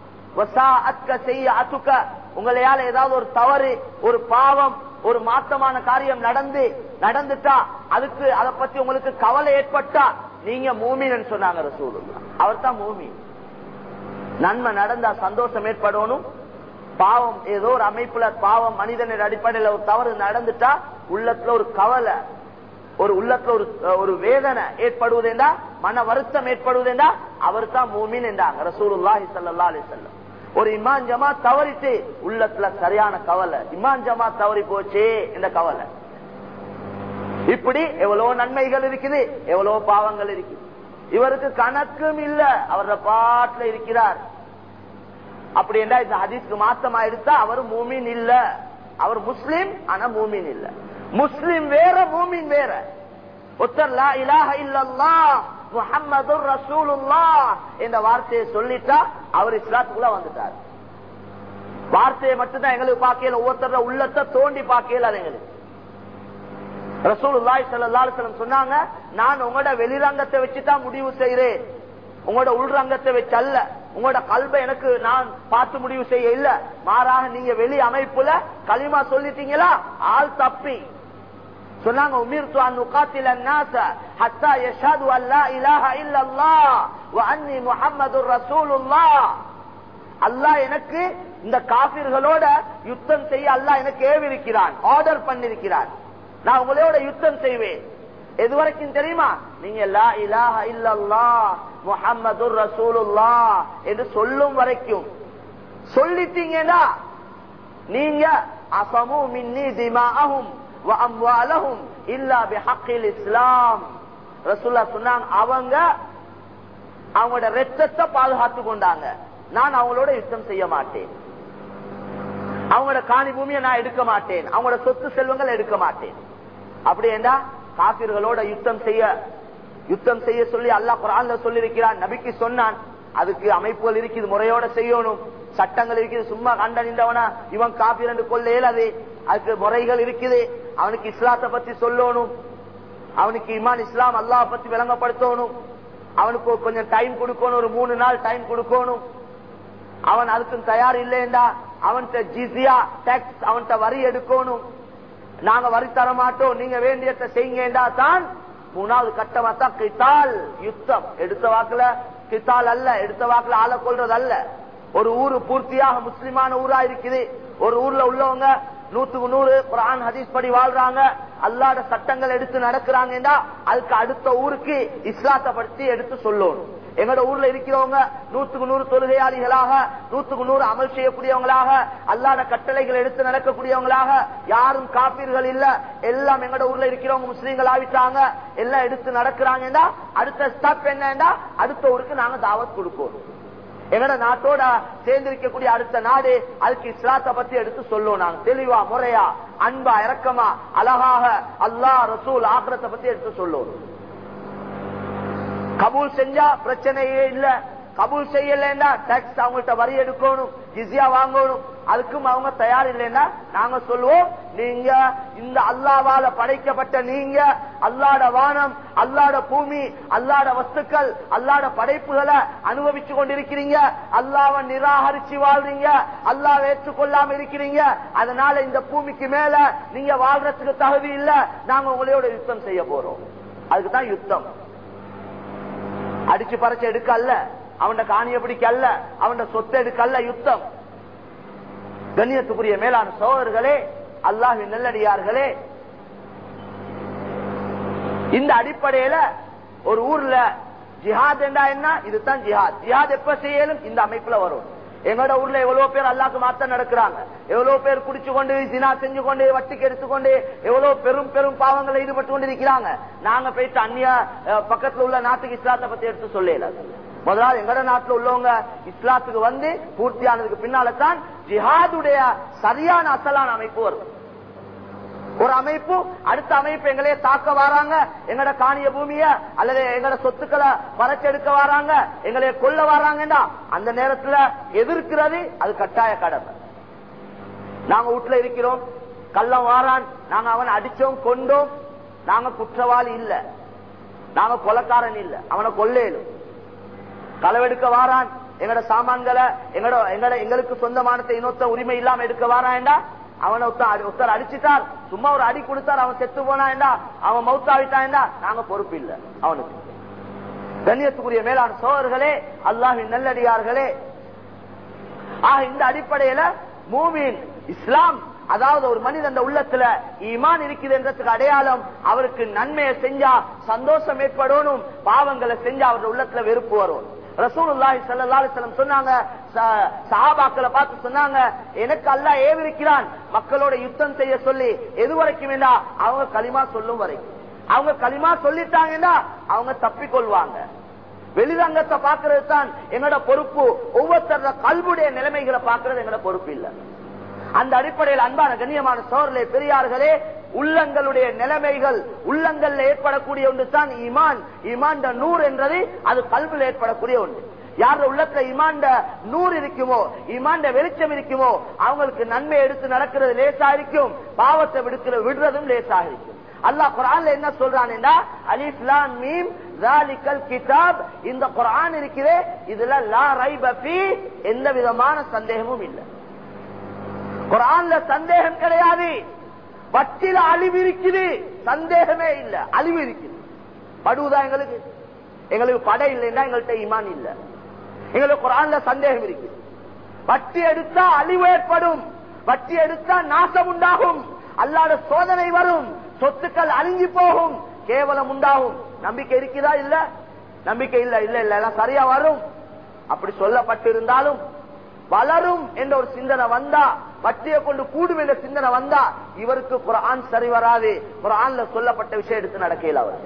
செய்ய அத்துக்க உங்களையால ஏதாவது ஒரு தவறு ஒரு பாவம் ஒரு மாத்தமான காரியம் நடந்து நடந்துட்டா அதுக்கு அதை பத்தி உங்களுக்கு கவலை ஏற்பட்டா நீங்க மூமின்னு சொன்னாங்க ரசூலுல்லா அவர் தான் மூமின் நன்மை நடந்தா சந்தோஷம் ஏற்படணும் பாவம் ஏதோ ஒரு அமைப்புல பாவம் மனிதனின் அடிப்படையில ஒரு தவறு நடந்துட்டா உள்ளத்துல ஒரு கவலை ஒரு உள்ளத்துல ஒரு ஒரு வேதனை ஏற்படுவதேண்டா மன வருத்தம் ஏற்படுவதேண்டா அவர் தான் மூமின் என்றாங்க ரசூலுல்லாஹி ஸல்லல்லாஹு அலைஹி வஸல்லம் ஒரு இமான் ஜமா தவறிட்டு உள்ளத்துல சரியான கவலை இமான் ஜமா தவறி போச்சே இந்த கவலை இப்படி எவ்வளவு நன்மைகள் இருக்குது எவ்வளவு பாவங்கள் இருக்குது இவருக்கு கணக்கும் இல்ல அவர பாட்டுல இருக்கிறார் அப்படி என்றா இந்த ஹதீஸ்க்கு மாத்தமா எடுத்தா அவர் மூமின் இல்ல அவர் முஸ்லிம் ஆனா மூமின் இல்ல முஸ்லிம் வேற மூமின் வேற ஒத்தர் லா இலாஹ இல்லல்லா முஹம்மது ரசூலுல்லா என்ற வார்த்தையை சொல்லிட்டா அவர் இஸ்லாத்துக்குள்ள வந்துட்டார் வார்த்தையை மட்டும்தான் எங்களுக்கு பார்க்கல ஒவ்வொருத்தர உள்ளத்தை தோண்டி பார்க்கல அது எங்களுக்கு ரசூலுல்லாய் சல்லாஹம் சொன்னாங்க நான் உங்களோட வெளிரங்கத்தை வச்சுதான் முடிவு செய்யறேன் உங்களோட உள்ரங்கத்தை வச்சு அல்ல உங்களோட கல்வை எனக்கு நான் பார்த்து முடிவு செய்ய இல்ல மாறாக நீங்க வெளி அமைப்புல களிமா சொல்லிட்டீங்களா ஆள் தப்பி சொன்னாங்க உமிர்த்து அன் உகாத்தில الناس حتى يشهدوا ان لا اله الا الله واني محمد رسول الله அல்லாஹ் எனக்கு இந்த காபிர்களோட யுத்தம் செய்ய அல்லாஹ் எனக்கு ஏவிருக்கிறான் ஆர்டர் பண்ணிருக்கிறான் நான் உங்களோட யுத்தம் செய்வேன் எது வரைக்கும் தெரியுமா நீங்க லா இலாஹ இல்லல்லா முஹம்மது ரசூலுல்லா என்று சொல்லும் வரைக்கும் சொல்லிட்டீங்கன்னா நீங்க அசமு மின்னி திமாஅஹும் வ அம்வாலஹும் இல்லா பிஹக்கில் இஸ்லாம் ரசூல்லா சொன்னாங்க அவங்க அவங்களோட ரத்தத்தை பாதுகாத்து கொண்டாங்க நான் அவங்களோட யுத்தம் செய்ய மாட்டேன் அவங்களோட காணி பூமியை நான் எடுக்க மாட்டேன் அவங்களோட சொத்து செல்வங்கள் எடுக்க மாட்டேன் அப்படி என்றா காபிர்களோட யுத்தம் செய்ய யுத்தம் செய்ய சொல்லி அல்லாஹ் குரான்ல சொல்லி இருக்கிறான் நபிக்கு சொன்னான் அதுக்கு அமைப்புகள் இருக்குது முறையோட செய்யணும் சட்டங்கள் இருக்குது சும்மா கண்ட நின்றவனா இவன் காபி ரெண்டு கொள்ள இயலாது அதுக்கு முறைகள் இருக்குது அவனுக்கு இஸ்லாத்தை பத்தி சொல்லணும் அவனுக்கு இமான் இஸ்லாம் அல்லாஹ் பத்தி விளங்கப்படுத்தணும் அவனுக்கு கொஞ்சம் டைம் கொடுக்கணும் ஒரு மூணு நாள் டைம் கொடுக்கணும் அவன் அதுக்கு தயார் இல்லைண்டா அவன்கிட்ட ஜிசியா டாக்ஸ் அவன்கிட்ட வரி எடுக்கணும் நாங்க வரி தர மாட்டோம் நீங்க வேண்டியதை செய்யுங்கடா தான் மூணாவது கட்டமா தான் கித்தால் யுத்தம் எடுத்த வாக்குல கித்தால் அல்ல எடுத்த வாக்குல ஆள கொள்றது அல்ல ஒரு ஊரு பூர்த்தியாக முஸ்லிமான ஊரா இருக்குது ஒரு ஊர்ல உள்ளவங்க நூத்துக்கு நூறு குரான் ஹதீஸ் படி வாழ்றாங்க அல்லாட சட்டங்கள் எடுத்து நடக்கிறாங்கன்னா அதுக்கு அடுத்த ஊருக்கு இஸ்லாத்தை பற்றி எடுத்து சொல்லணும் எங்களோட ஊர்ல இருக்கிறவங்க நூத்துக்கு நூறு தொழுகையாளிகளாக நூத்துக்கு நூறு அமல் செய்யக்கூடியவங்களாக அல்லாத கட்டளைகள் எடுத்து நடக்கக்கூடியவங்களாக யாரும் காப்பீர்கள் இல்ல எல்லாம் எங்களோட ஊர்ல இருக்கிறவங்க முஸ்லீம்கள் ஆவிட்டாங்க எல்லாம் எடுத்து நடக்கிறாங்கன்னா அடுத்த ஸ்டெப் என்னன்னா அடுத்த ஊருக்கு நாங்க தாவத் கொடுப்போம் எங்கட நாட்டோட சேர்ந்திருக்கக்கூடிய அடுத்த நாடு அதுக்கு இஸ்லாத்தை பத்தி எடுத்து சொல்லுவோம் நாங்க தெளிவா முறையா அன்பா இறக்கமா அழகாக அல்லாஹ் ரசூல் ஆக்கிரத்தை பத்தி எடுத்து சொல்லுவோம் கபூல் செஞ்சா பிரச்சனையே இல்ல கபூல் செய்யலன்னா டாக்ஸ் அவங்கள்ட்ட வரி எடுக்கணும் ஜிசியா வாங்கணும் அதுக்கும் அவங்க தயார் இல்லைன்னா நாங்க சொல்லுவோம் நீங்க இந்த அல்லாவால படைக்கப்பட்ட நீங்க அல்லாட வானம் அல்லாட பூமி அல்லாட வஸ்துக்கள் அல்லாட படைப்புகளை அனுபவிச்சு கொண்டிருக்கிறீங்க அல்லாவை நிராகரிச்சு வாழ்றீங்க அல்லாவை ஏற்றுக்கொள்ளாம இருக்கிறீங்க அதனால இந்த பூமிக்கு மேல நீங்க வாழ்றதுக்கு தகுதி இல்ல நாங்க உங்களோட யுத்தம் செய்ய போறோம் அதுக்குதான் யுத்தம் அடிச்சு பறிச்சு எடுக்க அல்ல அவன் காணிய பிடிக்க அல்ல அவன் சொத்தை எடுக்க அல்ல யுத்தம் கண்ணியத்துக்குரிய மேலான சோழர்களே அல்லாஹின் நெல்லடியார்களே இந்த அடிப்படையில ஒரு ஊர்ல ஜிஹாத் என்றா என்ன இதுதான் ஜிஹாத் ஜிஹாத் எப்ப செய்யலும் இந்த அமைப்புல வரும் எங்களோட ஊர்ல எவ்வளவு பேர் அல்லாக்கு மாத்தம் நடக்கிறாங்க எவ்வளவு பேர் குடிச்சு கொண்டு தினா செஞ்சு கொண்டு வட்டிக்கு எடுத்துக்கொண்டு எவ்வளவு பெரும் பெரும் பாவங்களை ஈடுபட்டு கொண்டு இருக்கிறாங்க நாங்க போயிட்டு அந்நிய அஹ், பக்கத்துல உள்ள நாட்டுக்கு இஸ்லாத்தை பத்தி எடுத்து சொல்லல முதலாவது எங்கட நாட்டுல உள்ளவங்க இஸ்லாத்துக்கு வந்து பூர்த்தியானதுக்கு பின்னால தான் ஜிஹாதுடைய சரியான அசலான அமைப்பு வரும் ஒரு அமைப்பு அடுத்த அமைப்பு எங்களையே தாக்க வராங்க எங்கட காணிய பூமிய அல்லது எங்கட சொத்துக்களை பறச்செடுக்க வராங்க எங்களைய கொல்ல வராங்கன்னா அந்த நேரத்துல எதிர்க்கிறது அது கட்டாய கடமை நாங்க வீட்டுல இருக்கிறோம் கள்ளம் வாரான் நாங்க அவனை அடிச்சோம் கொண்டோம் நாங்க குற்றவாளி இல்ல நாங்க கொலக்காரன் இல்ல அவனை கொல்லேலும் களவெடுக்க வாரான் எங்கட சாமான்களை எங்கட எங்கட எங்களுக்கு சொந்தமானத்தை இன்னொத்த உரிமை இல்லாம எடுக்க வாரான்டா அவனை ஒருத்தர் ஒருத்தர் அடிச்சுட்டார் சும்மா ஒரு அடி கொடுத்தார் அவன் செத்து போனான்டா அவன் மவுத்தாவிட்டான்டா நாங்க பொறுப்பு இல்ல அவனுக்கு கண்ணியத்துக்குரிய மேலான சோழர்களே அல்லாஹின் நல்லடியார்களே ஆக இந்த அடிப்படையில மூமின் இஸ்லாம் அதாவது ஒரு மனிதன் உள்ளத்துல ஈமான் இருக்குது என்றதுக்கு அடையாளம் அவருக்கு நன்மையை செஞ்சா சந்தோஷம் ஏற்படணும் பாவங்களை செஞ்சா அவருடைய உள்ளத்துல வெறுப்பு வரும் ரசூலுல்லாஹி ஸல்லல்லாஹு அலைஹி வஸல்லம் சொன்னாங்க ச- சஹாபாக்களை பார்த்து சொன்னாங்க எனக்கு அல்லாஹ் ஏவிருக்கிறான் மக்களோட யுத்தம் செய்ய சொல்லி எது வரைக்கும் வேண்டா அவங்க களிமா சொல்லும் வரைக்கும் அவங்க களிமா சொல்லிட்டாங்கன்னா அவங்க தப்பிக்கொள்வாங்க வெளிரங்கத்தை பாக்குறது தான் எங்களோட பொறுப்பு ஒவ்வொருத்தர கல்வுடைய நிலைமைகளை பாக்குறது எங்களோட பொறுப்பு இல்ல அந்த அடிப்படையில் அன்பான கண்ணியமான சோழர்களே பெரியார்களே உள்ளங்களுடைய நிலைமைகள் உள்ளங்கள்ல ஏற்படக்கூடிய ஒன்று தான் ஈமான் ஈமான் நூறு என்றது அது கல்வியில் ஏற்படக்கூடிய ஒன்று யார் உள்ளத்துல இமாண்ட நூறு இருக்குமோ இமாண்ட வெளிச்சம் இருக்குமோ அவங்களுக்கு நன்மை எடுத்து நடக்கிறது லேசா இருக்கும் பாவத்தை விடுக்கிற விடுறதும் லேசா இருக்கும் அல்லாஹ் குரான்ல என்ன சொல்றான் அலிஃப் லாம் மீம் ஜாலிகல் கிதாப் இந்த குர்ஆன் இருக்கிறே இதுல லா ரைப ஃபீ எந்த விதமான சந்தேகமும் இல்லை குரான்ல சந்தேகம் கிடையாது வட்டில அழிவு இருக்குது சந்தேகமே இல்ல அழிவு இருக்குது படுவதா எங்களுக்கு எங்களுக்கு படை இல்லைன்னா எங்கள்கிட்ட ஈமான் இல்ல எங்களுக்கு குரான்ல சந்தேகம் இருக்கு வட்டி எடுத்தா அழிவு ஏற்படும் வட்டி எடுத்தா நாசம் உண்டாகும் அல்லாத சோதனை வரும் சொத்துக்கள் அழிஞ்சு போகும் கேவலம் உண்டாகும் நம்பிக்கை இருக்குதா இல்ல நம்பிக்கை இல்ல இல்ல இல்ல எல்லாம் சரியா வரும் அப்படி சொல்லப்பட்டிருந்தாலும் வளரும் என்ற ஒரு சிந்தனை வந்தா வட்டியை கொண்டு கூடும் என்ற சிந்தனை வந்தா இவருக்கு குரான் சரி வராது குரான்ல சொல்லப்பட்ட விஷயம் எடுத்து நடக்கையில் அவர்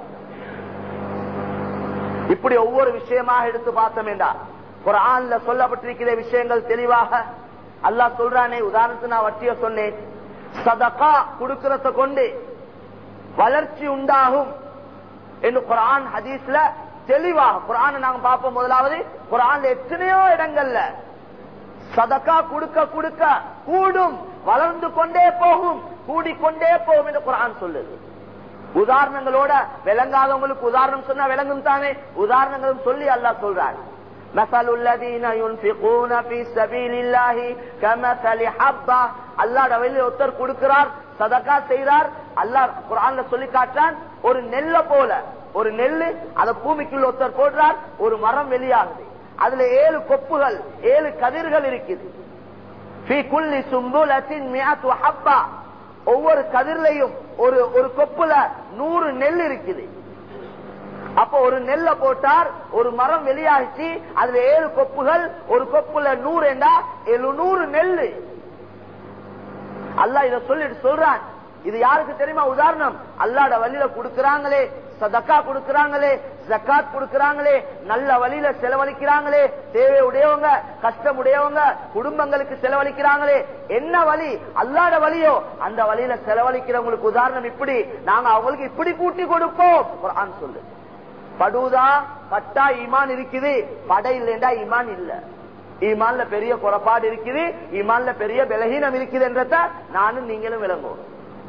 இப்படி ஒவ்வொரு விஷயமாக எடுத்து பார்த்தோமேண்டா குரான்ல சொல்லப்பட்டிருக்கிற விஷயங்கள் தெளிவாக அல்லாஹ் சொல்றானே உதாரணத்துக்கு நான் வட்டிய சொன்னேன் சதகா கொடுக்கறத கொண்டு வளர்ச்சி உண்டாகும் என்று குரான் ஹதீஸ்ல தெளிவாக குரான் நாங்க பார்ப்போம் முதலாவது குரான்ல எத்தனையோ இடங்கள்ல சதக்கா கொடுக்க கொடுக்க கூடும் வளர்ந்து கொண்டே போகும் கூடிக்கொண்டே போகும் என்று குரான் சொல்லுது உதாரணங்களோட விளங்காதவங்களுக்கு உதாரணம் சொன்னா விளங்கும் தானே உதாரணங்களும் சொல்லி அல்லாஹ் சொல்றாரு مثل الذين ينفقون في سبيل الله كمثل حبة அல்லாஹ் வெளியே ஒருத்தர் கொடுக்கிறார் சதக்கா செய்கிறார் அல்லாஹ் குரான்ல சொல்லி காட்டான் ஒரு நெல்ல போல ஒரு நெல்லு அத பூமிக்குள்ள ஒருத்தர் போடுறார் ஒரு மரம் வெளியாகுது அதுல ஏழு கொப்புகள் ஏழு கதிர்கள் இருக்குது في كل سنبلة مئة حبة ஒவ்வொரு கதிர்லையும் ஒரு ஒரு கொப்புல நூறு நெல் இருக்குது அப்ப ஒரு நெல்ல போட்டார் ஒரு மரம் வெளியாகிச்சு அதுல ஏழு கொப்புகள் ஒரு கொப்புல நூறு என்றா எழுநூறு நெல்லு அல்லாஹ் இத சொல்லிட்டு சொல்றான் இது யாருக்கு தெரியுமா உதாரணம் அல்லாட வழியில கொடுக்கறாங்களே சதக்கா கொடுக்கறாங்களே ஜக்காத் கொடுக்கறாங்களே நல்ல வழியில செலவழிக்கிறாங்களே தேவை உடையவங்க கஷ்டம் உடையவங்க குடும்பங்களுக்கு செலவழிக்கிறாங்களே என்ன வழி அல்லாட வழியோ அந்த வழியில செலவழிக்கிறவங்களுக்கு உதாரணம் இப்படி நாங்க அவங்களுக்கு இப்படி கூட்டி கொடுப்போம் குர்ஆன் சொல்லு படுதா பட்டா ஈமான் இருக்குது படை இல்லைண்டா ஈமான் இல்ல ஈமான்ல பெரிய குறைபாடு இருக்குது ஈமான்ல பெரிய பலகீனம் இருக்குது என்றத நானும் நீங்களும் விளங்குவோம்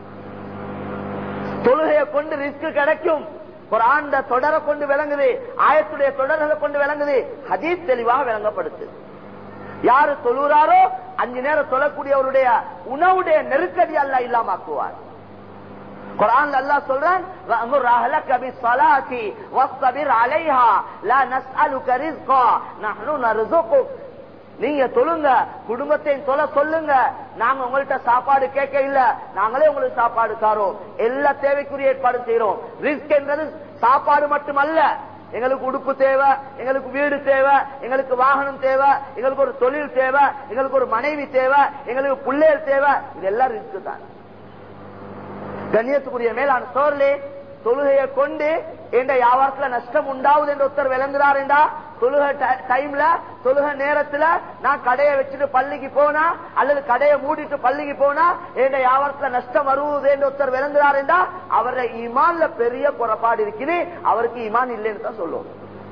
தொழுகையை கொண்டு ரிஸ்க் கிடைக்கும் குரான் தொடரை கொண்டு விளங்குது ஆயத்துடைய தொடர்களை கொண்டு விளங்குது ஹதீஸ் தெளிவாக விளங்கப்படுத்து யாரு தொழுறாரோ அஞ்சு நேரம் தொழக்கூடியவருடைய உணவுடைய நெருக்கடி அல்ல இல்லாமக்குவார் குரான் அல்லா சொல்றான் நீங்க சொல்லுங்க குடும்பத்தையும் சொல்ல சொல்லுங்க நாங்க உங்கள்கிட்ட சாப்பாடு கேட்க இல்ல நாங்களே உங்களுக்கு சாப்பாடு தாரோம் எல்லா தேவைக்குரிய ஏற்பாடு செய்யறோம் ரிஸ்க் என்றது சாப்பாடு மட்டுமல்ல எங்களுக்கு உடுப்பு தேவை எங்களுக்கு வீடு தேவை எங்களுக்கு வாகனம் தேவை எங்களுக்கு ஒரு தொழில் தேவை எங்களுக்கு ஒரு மனைவி தேவை எங்களுக்கு பிள்ளைகள் தேவை இதெல்லாம் ரிஸ்க் தான் கண்ணியத்துக்குரிய மேலான சோர்லே தொழுகையை கொண்டு என்ற வியாபாரத்துல நஷ்டம் உண்டாவது என்று ஒருத்தர் விளங்குறார் என்றா தொழுகை டைம்ல தொழுகை நேரத்துல நான் கடையை வச்சுட்டு பள்ளிக்கு போனா அல்லது கடையை மூடிட்டு பள்ளிக்கு போனா என்ற வியாபாரத்துல நஷ்டம் வருவது என்று ஒருத்தர் விளங்குறார் என்றா அவருடைய இமான்ல பெரிய குறைபாடு இருக்குது அவருக்கு இமான் இல்லைன்னு தான் சொல்லுவோம்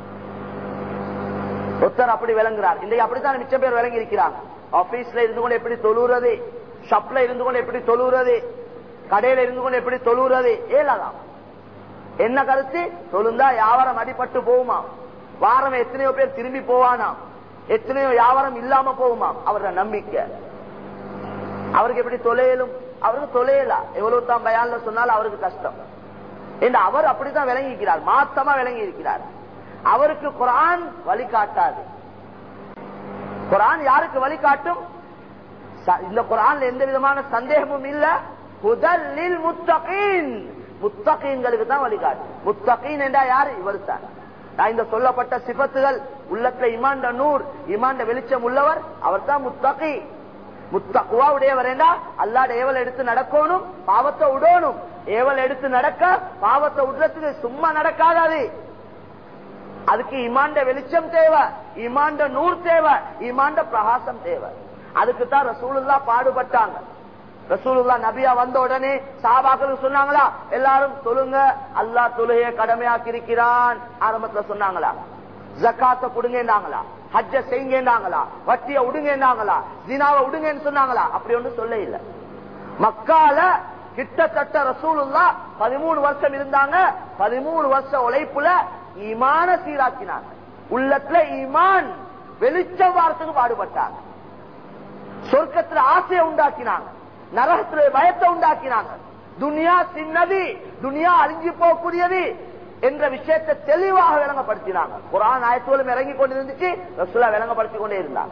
ஒருத்தர் அப்படி விளங்குறார் இன்றைக்கு அப்படித்தான் மிச்சம் பேர் விளங்கி இருக்கிறாங்க ஆபீஸ்ல இருந்து கொண்டு எப்படி தொழுறது ஷப்ல இருந்து கொண்டு எப்படி தொழுறது கடையில இருந்து கொண்டு எப்படி தொழுறது ஏலாதான் என்ன கருத்து தொழுந்தா வியாபாரம் அடிபட்டு போகுமா வாரம் எத்தனையோ பேர் திரும்பி போவானா எத்தனையோ வியாபாரம் இல்லாம போகுமா அவரோட நம்பிக்கை அவருக்கு எப்படி தொலையலும் அவருக்கு தொலையலா எவ்வளவு தான் பயான்ல சொன்னாலும் அவருக்கு கஷ்டம் என்று அவர் அப்படித்தான் விளங்கிக்கிறார் மாத்தமா விளங்கி இருக்கிறார் அவருக்கு குரான் வழிகாட்டாது குரான் யாருக்கு வழிகாட்டும் இந்த குரான்ல எந்த விதமான சந்தேகமும் இல்ல முதலில் முத்தகீன் முத்தகீன்களுக்கு தான் வழிகாட்டு முத்தகீன் என்றா யாரு இவர் தான் நான் இந்த சொல்லப்பட்ட சிபத்துகள் உள்ளத்துல இமாண்ட நூர் இமாண்ட வெளிச்சம் உள்ளவர் அவர் தான் முத்தகி முத்தகுவா உடையவர் என்றா அல்லாட ஏவல் எடுத்து நடக்கணும் பாவத்தை விடணும் ஏவல் எடுத்து நடக்க பாவத்தை விடுறதுக்கு சும்மா நடக்காதாது அதுக்கு இமாண்ட வெளிச்சம் தேவை இமாண்ட நூர் தேவை இமாண்ட பிரகாசம் தேவை அதுக்கு தான் ரசூலுல்லா பாடுபட்டாங்க ரசூலுல்லா நபியா வந்த உடனே சாபாக்கள் சொன்னாங்களா எல்லாரும் சொல்லுங்க அல்லா தொழுகைய கடமையாக்கி இருக்கிறான் ஆரம்பத்துல சொன்னாங்களா ஜக்காத்த கொடுங்கன்னாங்களா ஹஜ்ஜ செய்யுங்கன்னாங்களா வட்டிய விடுங்கன்னாங்களா ஜினாவை விடுங்கன்னு சொன்னாங்களா அப்படி ஒண்ணு சொல்ல இல்ல மக்கால கிட்டத்தட்ட ரசூலுல்லா பதிமூணு வருஷம் இருந்தாங்க பதிமூணு வருஷம் உழைப்புல ஈமான சீராக்கினாங்க உள்ளத்துல ஈமான் வெளிச்சம் வாரத்துக்கு பாடுபட்டாங்க சொர்க்கத்துல ஆசையை உண்டாக்கினாங்க நரகத்துல பயத்தை உண்டாக்கினாங்க துனியா சின்னது துனியா அழிஞ்சு போகக்கூடியது என்ற விஷயத்தை தெளிவாக விளங்கப்படுத்தினாங்க குரான் ஆயத்தோலும் இறங்கி கொண்டிருந்துச்சு ரசுல்லா விளங்கப்படுத்திக் கொண்டே இருந்தாங்க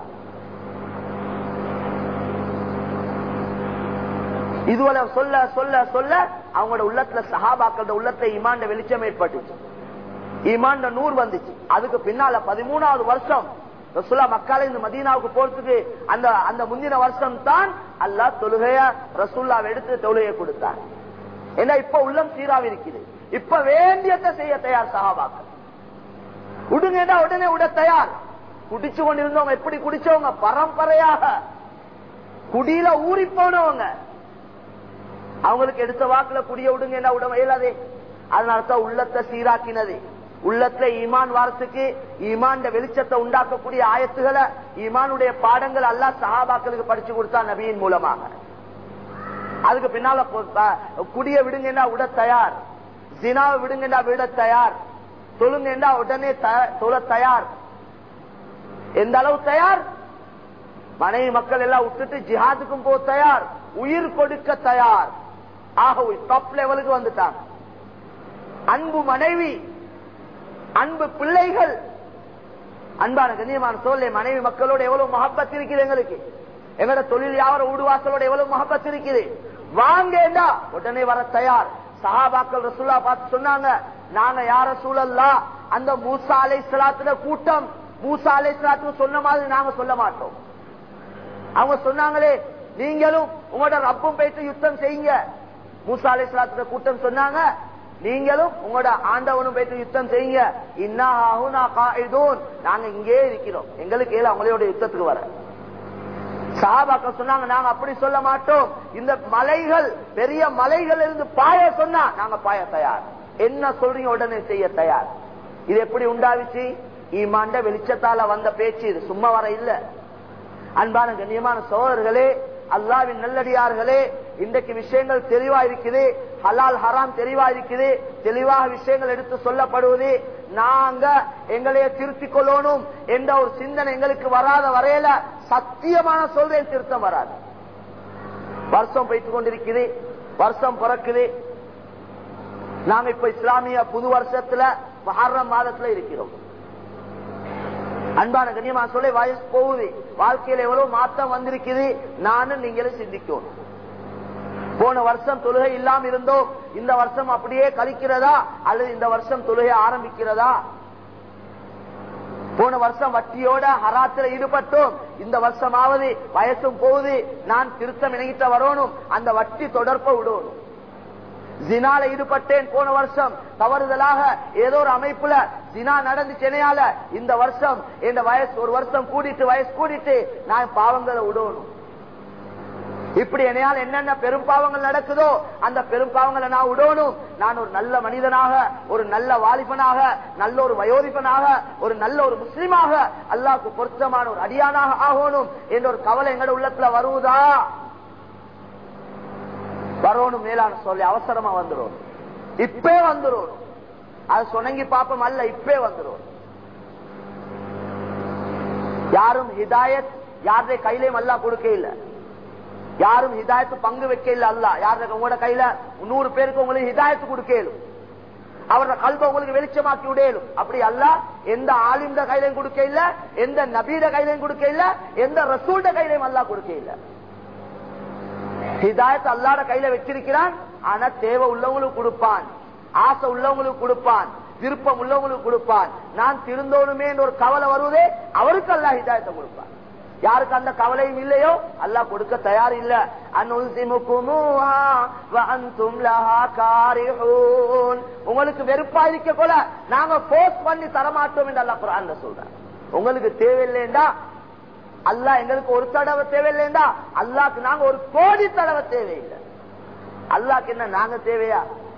இதுவரை சொல்ல சொல்ல சொல்ல அவங்களோட உள்ளத்துல சஹாபாக்களோட உள்ளத்துல இமாண்ட வெளிச்சம் ஏற்பட்டுச்சு இமாண்ட நூறு வந்துச்சு அதுக்கு பின்னால பதிமூணாவது வருஷம் ரசுல்லா மக்கால இந்த மதீனாவுக்கு போறதுக்கு அந்த அந்த முந்தின வருஷம் தான் அல்லா தொழுகைய ரசுல்லாவை எடுத்து தொழுகையை கொடுத்தார் ஏன்னா இப்ப உள்ளம் சீராவி இருக்குது இப்ப வேண்டியத்தை செய்ய தயார் சகாபாக்கள் உடுங்கடா உடனே உட தயார் குடிச்சு கொண்டிருந்தவங்க எப்படி குடிச்சவங்க பரம்பரையாக குடியில ஊறி போனவங்க அவங்களுக்கு எடுத்த வாக்குல குடிய விடுங்க என்ன விட இயலாதே அதனாலதான் உள்ளத்தை சீராக்கினது உள்ளத்துல ஈமான் வாரத்துக்கு ஈமான் வெளிச்சத்தை உண்டாக்கக்கூடிய ஆயத்துகளை ஈமானுடைய பாடங்கள் அல்லா சஹாபாக்களுக்கு படிச்சு கொடுத்தா நபியின் மூலமாக அதுக்கு பின்னால குடிய விடுங்கன்னா விட தயார் ஜினாவை விடுங்கன்னா விட தயார் தொழுங்கன்னா உடனே தொழ தயார் எந்த அளவு தயார் மனைவி மக்கள் எல்லாம் விட்டுட்டு ஜிஹாதுக்கும் போக தயார் உயிர் கொடுக்க தயார் ஆக டாப் லெவலுக்கு வந்துட்டாங்க அன்பு மனைவி அன்பு பிள்ளைகள் அன்பான கண்ணியமான சோழ மனைவி மக்களோட எவ்வளவு மகப்பத் இருக்குது எங்களுக்கு எங்களோட தொழில் யாவர ஊடுவாசலோட எவ்வளவு மகப்பத் இருக்குது வாங்கேண்டா உடனே வர தயார் சஹாபாக்கள் ரசூல்லா பார்த்து சொன்னாங்க நாங்க யார சூழல்லா அந்த மூசா அலை சலாத்துல கூட்டம் மூசா அலை சலாத்துக்கு சொன்ன மாதிரி நாங்க சொல்ல மாட்டோம் அவங்க சொன்னாங்களே நீங்களும் உங்களோட ரப்பும் போயிட்டு யுத்தம் செய்யுங்க மூசா அலை சலாத்துல கூட்டம் சொன்னாங்க நீங்களும் உங்களோட ஆண்டவனும் போயிட்டு யுத்தம் செய்யுங்க நாங்க இங்கே இருக்கிறோம் எங்களுக்கு ஏழு அவங்களோட யுத்தத்துக்கு வர சாபாக்கள் சொன்னாங்க நாங்க அப்படி சொல்ல மாட்டோம் இந்த மலைகள் பெரிய மலைகள் இருந்து பாய சொன்னா நாங்க பாய தயார் என்ன சொல்றீங்க உடனே செய்ய தயார் இது எப்படி உண்டாவிச்சு ஈமாண்ட வெளிச்சத்தால வந்த பேச்சு இது சும்மா வர இல்ல அன்பான கண்ணியமான சோழர்களே அல்லாவின் நல்லடியார்களே இன்றைக்கு விஷயங்கள் தெளிவா இருக்குது ஹலால் ஹராம் தெளிவா இருக்குது தெளிவாக விஷயங்கள் எடுத்து சொல்லப்படுவது நாங்க எங்களைய திருத்திக் கொள்ளணும் என்ற ஒரு சிந்தனை எங்களுக்கு வராத வரையில சத்தியமான சொல்றேன் திருத்தம் வராது வருஷம் போய்த்து கொண்டிருக்குது வருஷம் பிறக்குது நாங்க இப்ப இஸ்லாமிய புது வருஷத்துல மஹர்ரம் மாதத்துல இருக்கிறோம் அன்பான கண்ணியமா சொல்ல வயசு போகுது வாழ்க்கையில எவ்வளவு மாற்றம் வந்திருக்குது நானும் நீங்களும் சிந்திக்கணும் போன வருஷம் தொழுகை இல்லாம இருந்தோம் இந்த வருஷம் அப்படியே கழிக்கிறதா அல்லது இந்த வருஷம் தொழுகை ஆரம்பிக்கிறதா போன வருஷம் வட்டியோட ஹராத்துல ஈடுபட்டோம் இந்த வருஷமாவது வயசும் போகுது நான் திருத்தம் இணைகிட்ட வரணும் அந்த வட்டி தொடர்ப விடணும் ஜினால ஈடுபட்டேன் போன வருஷம் தவறுதலாக ஏதோ ஒரு அமைப்புல ஜினா நடந்து சென்னையால இந்த வருஷம் இந்த வயசு ஒரு வருஷம் கூடிட்டு வயசு கூடிட்டு நான் பாவங்களை விடணும் இப்படி என்னையால் என்னென்ன பெரும் பாவங்கள் நடக்குதோ அந்த பெரும் பாவங்களை நான் விடணும் நான் ஒரு நல்ல மனிதனாக ஒரு நல்ல வாலிபனாக நல்ல ஒரு வயோதிபனாக ஒரு நல்ல ஒரு முஸ்லிமாக அல்லாவுக்கு பொருத்தமான ஒரு அடியானாக ஆகணும் என்ற ஒரு கவலை எங்கட உள்ளத்துல வருவதா வரணும் மேலான சொல்லி அவசரமா வந்துடும் இப்பே வந்துடும் அது சொன்னங்கி பாப்பம் அல்ல இப்பே வந்துடும் யாரும் ஹிதாயத் யாருடைய கையிலையும் அல்லா கொடுக்க இல்ல யாரும் ஹிதாயத்து பங்கு வைக்க இல்ல அல்ல யாரு உங்களோட கையில நூறு பேருக்கு உங்களுக்கு ஹிதாயத்து கொடுக்கலும் அவரோட கல்வ உங்களுக்கு வெளிச்சமாக்கி விடையலும் அப்படி அல்ல எந்த ஆலிம்ட கையிலையும் கொடுக்க இல்ல எந்த நபீட கையிலையும் கொடுக்க இல்ல எந்த ரசூல்ட கையிலையும் அல்லா கொடுக்க இல்ல ஹிதாயத் அல்லாட கையில வச்சிருக்கிறான் ஆனா தேவை உள்ளவங்களுக்கு கொடுப்பான் ஆசை உள்ளவங்களுக்கு கொடுப்பான் விருப்பம் உள்ளவங்களுக்கு கொடுப்பான் நான் திருந்தோணுமே என்ற ஒரு கவலை வருவதே அவருக்கு அல்லா ஹிதாயத்தை கொடுப்பான் யாருக்கு அந்த கவலையும் இல்லையோ அல்லாஹ் கொடுக்க தயார் இல்ல உங்களுக்கு வெறுப்பா இருக்க போல நாங்க போஸ்ட் பண்ணி தரமாட்டோம் என்று அல்லா குரான் சொல்றேன் உங்களுக்கு தேவையில்லைண்டா அல்லா எங்களுக்கு ஒரு தடவை தேவையில்லைண்டா அல்லாக்கு நாங்க ஒரு கோடி தடவை தேவையில்லை அல்லாக்கு என்ன நாங்க தேவையா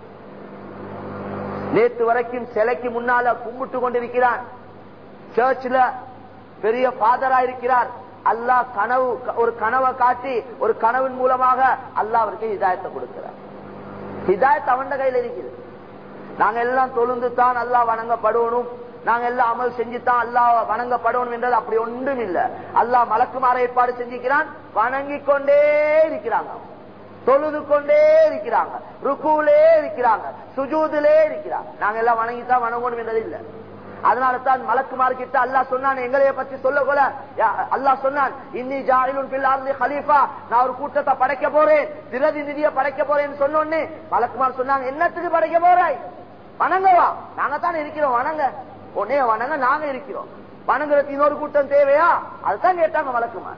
நேற்று வரைக்கும் சிலைக்கு முன்னால கும்பிட்டு கொண்டிருக்கிறான் சர்ச்சில் பெரிய ஃபாதரா இருக்கிறார் அல்லாஹ் கனவு ஒரு கனவை காட்டி ஒரு கனவின் மூலமாக அல்லாஹ் அவருக்கு ஹிதாயத்தை கொடுக்கிறார் ஹிதாயத் அவன் கையில் இருக்குது நாங்க எல்லாம் தொழுந்து தான் அல்லாஹ் வணங்கப்படுவனும் நாங்க எல்லாம் அமல் செஞ்சுதான் அல்லாஹ் வணங்கப்படணும் என்றது அப்படி ஒன்றும் இல்ல அல்லாஹ் மலக்குமார ஏற்பாடு செஞ்சுக்கிறான் வணங்கிக் கொண்டே இருக்கிறாங்க தொழுது கொண்டே இருக்கிறாங்க ருக்குலே இருக்கிறாங்க சுஜூதிலே இருக்கிறாங்க நாங்க எல்லாம் வணங்கித்தான் வணங்கணும் என்றது இல்லை அதனால தான் மலக்குமார் கிட்ட அல்லாஹ் சொன்னான் எங்களைய பத்தி சொல்ல போல அல்லாஹ் சொன்னான் இன்னி ஜாயிலுன் பில்லார்லி ஹலீஃபா நான் ஒரு கூட்டத்தை படைக்க போறேன் திரதி நிதிய படைக்க போறேன்னு சொன்னோன்னு மலக்குமார் சொன்னாங்க என்னத்துக்கு படைக்க போறாய் வணங்கவா நாங்க தானே இருக்கிறோம் வணங்க உடனே வணங்க நாங்க இருக்கிறோம் வணங்குறதுக்கு இன்னொரு கூட்டம் தேவையா அதுதான் கேட்டாங்க மலக்குமார்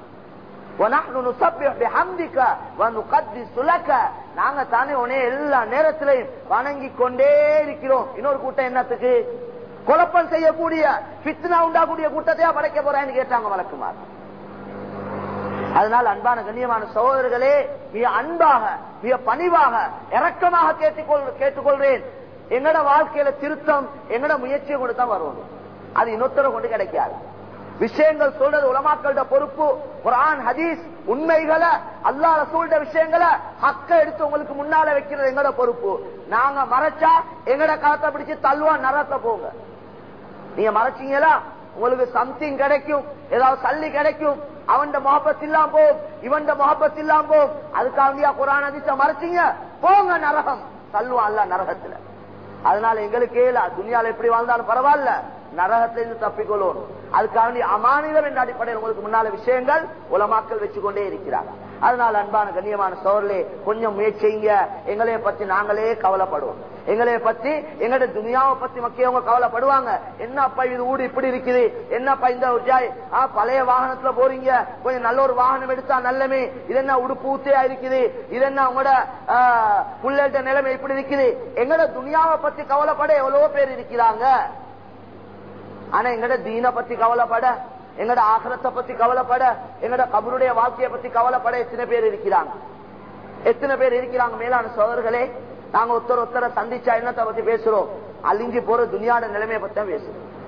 நாங்க தானே உடனே எல்லா நேரத்திலையும் வணங்கி கொண்டே இருக்கிறோம் இன்னொரு கூட்டம் என்னத்துக்கு குழப்பம் செய்யக்கூடிய பித்னா உண்டாக்கூடிய கூட்டத்தையா படைக்க போறான்னு கேட்டாங்க வழக்குமார் அதனால் அன்பான கண்ணியமான சகோதரர்களே மிக அன்பாக மிக பணிவாக இறக்கமாக கேட்டுக்கொள் கேட்டுக்கொள்றேன் எங்கட வாழ்க்கையில திருத்தம் எங்கட முயற்சியை கொண்டு தான் வருவோம் அது இன்னொருத்தர கொண்டு கிடைக்காது விஷயங்கள் சொல்றது உலமாக்களோட பொறுப்பு குரான் ஹதீஸ் உண்மைகளை அல்லா ரசூல்ட விஷயங்களை ஹக்க எடுத்து உங்களுக்கு முன்னால வைக்கிறது எங்கட பொறுப்பு நாங்க மறைச்சா எங்கட காலத்தை பிடிச்சு தள்ளுவா நரத்த போங்க நீங்க மறைச்சீங்களா உங்களுக்கு சம்திங் கிடைக்கும் ஏதாவது சல்லி கிடைக்கும் அவன் முகப்பத் இல்லாம போம் இவன் முகப்பத் இல்லாம போம் அதுக்காக குரான் அதிச மறைச்சீங்க போங்க நரகம் தள்ளுவான் அல்ல நரகத்துல அதனால எங்களுக்கு துணியால எப்படி வாழ்ந்தாலும் பரவாயில்ல நரகத்திலிருந்து தப்பிக்கொள்ளணும் அதுக்காக அமானிதம் என்ற அடிப்படையில் உங்களுக்கு முன்னால விஷயங்கள் உலமாக்கல் வச்சுக்கொண்டே இருக்கிறாங்க அதனால அன்பான கண்ணியமான சோழர்களே கொஞ்சம் முயற்சிங்க எங்களைய பத்தி நாங்களே கவலைப்படுவோம் எங்களைய பத்தி எங்கட துனியாவை பத்தி மக்கள் கவலைப்படுவாங்க என்னப்பா இது ஊடு இப்படி இருக்குது என்னப்பா இந்த பழைய வாகனத்துல போறீங்க கொஞ்சம் நல்ல ஒரு வாகனம் எடுத்தா நல்லமே இது என்ன உடுப்பு ஊத்தையா இருக்குது இது என்ன உங்களோட புள்ளட்ட நிலைமை இப்படி இருக்குது எங்கட துனியாவை பத்தி கவலைப்பட எவ்வளவோ பேர் இருக்கிறாங்க ஆனா எங்கட தீன பத்தி கவலைப்பட எங்கட ஆகரத்தை பத்தி கவலைப்பட எங்கட கபருடைய வாழ்க்கையை பத்தி கவலைப்பட எத்தனை பேர் இருக்கிறாங்க எத்தனை பேர் இருக்கிறாங்க மேலான சோதர்களே நாங்க ஒருத்தர் ஒருத்தரை சந்திச்சா என்னத்தை பத்தி பேசுறோம் அழிஞ்சு போற துணியாட நிலைமையை பத்தி தான் பேசுறோம்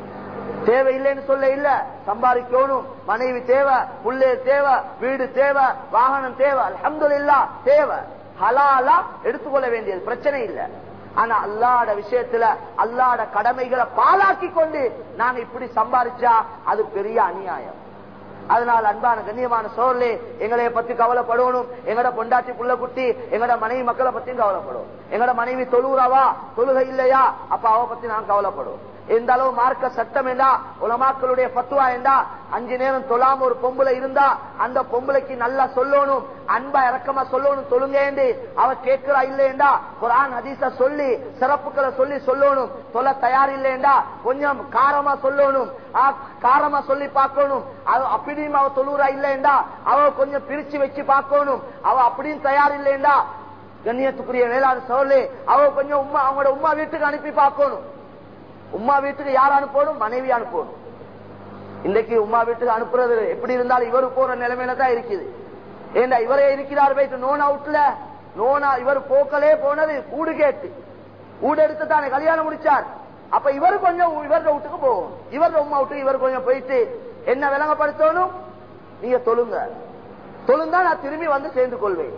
தேவை இல்லைன்னு சொல்ல இல்ல சம்பாதிக்கணும் மனைவி தேவை புள்ளே தேவை வீடு தேவை வாகனம் தேவை அல்ஹம்துலில்லாஹ் தேவை ஹலாலா எடுத்துக்கொள்ள வேண்டியது பிரச்சனை இல்லை ஆனா அல்லாட விஷயத்துல அல்லாட கடமைகளை பாலாக்கி கொண்டு நாங்க இப்படி சம்பாதிச்சா அது பெரிய அநியாயம் அதனால அன்பான கண்ணியமான சோர்லே எங்களைய பத்தி கவலைப்படணும் எங்கட பொண்டாட்டி புள்ள குட்டி எங்கட மனைவி மக்களை பத்தியும் கவலைப்படும் எங்கட மனைவி தொழுறாவா தொழுகை இல்லையா அப்ப அவ பத்தி நான் கவலைப்படுவோம் எந்த அளவு மார்க்க சட்டம் என்றா உலமாக்களுடைய பத்துவா என்றா அஞ்சு நேரம் தொழாம ஒரு பொம்பளை இருந்தா அந்த பொம்பளைக்கு நல்லா சொல்லணும் அன்பா இறக்கமா சொல்லணும் தொழுங்க அவ கேட்கிறா இல்லையண்டா குரான் ஹதீஸ சொல்லி சிறப்புகளை சொல்லி சொல்லணும் சொல்ல தயார் இல்லையண்டா கொஞ்சம் காரமா சொல்லணும் ஆ, காரமா சொல்லி பார்க்கணும் அது அப்படியும் அவ தொழுறா இல்லையண்டா அவ கொஞ்சம் பிரிச்சு வச்சு பார்க்கணும் அவ அப்படின்னு தயார் இல்லையண்டா கண்ணியத்துக்குரிய வேளாண் சொல்லி அவ கொஞ்சம் உமா அவங்களோட உமா வீட்டுக்கு அனுப்பி பார்க்கணும் உமா வீட்டுக்கு யார் அனுப்பணும் மனைவி அனுப்பணும் இன்னைக்கு உமா வீட்டுக்கு அனுப்புறது எப்படி இருந்தாலும் இவரு போற நிலைமையில தான் இருக்குது ஏண்டா இவரே இருக்கிறார் போயிட்டு நோன் அவுட்ல நோனா இவர் போக்கலே போனது கூடு கேட்டு கூடு எடுத்து தானே கல்யாணம் முடிச்சார் அப்ப இவர் கொஞ்சம் இவരുടെ வீட்டுக்கு போகும் இவരുടെ உமா வீட்டுக்கு இவர் கொஞ்சம் போயிட்டு என்ன விளங்கப்படுத்தணும் நீங்க தொழுங்க தொழுந்தா நான் திரும்பி வந்து சேர்ந்து கொள்வேன்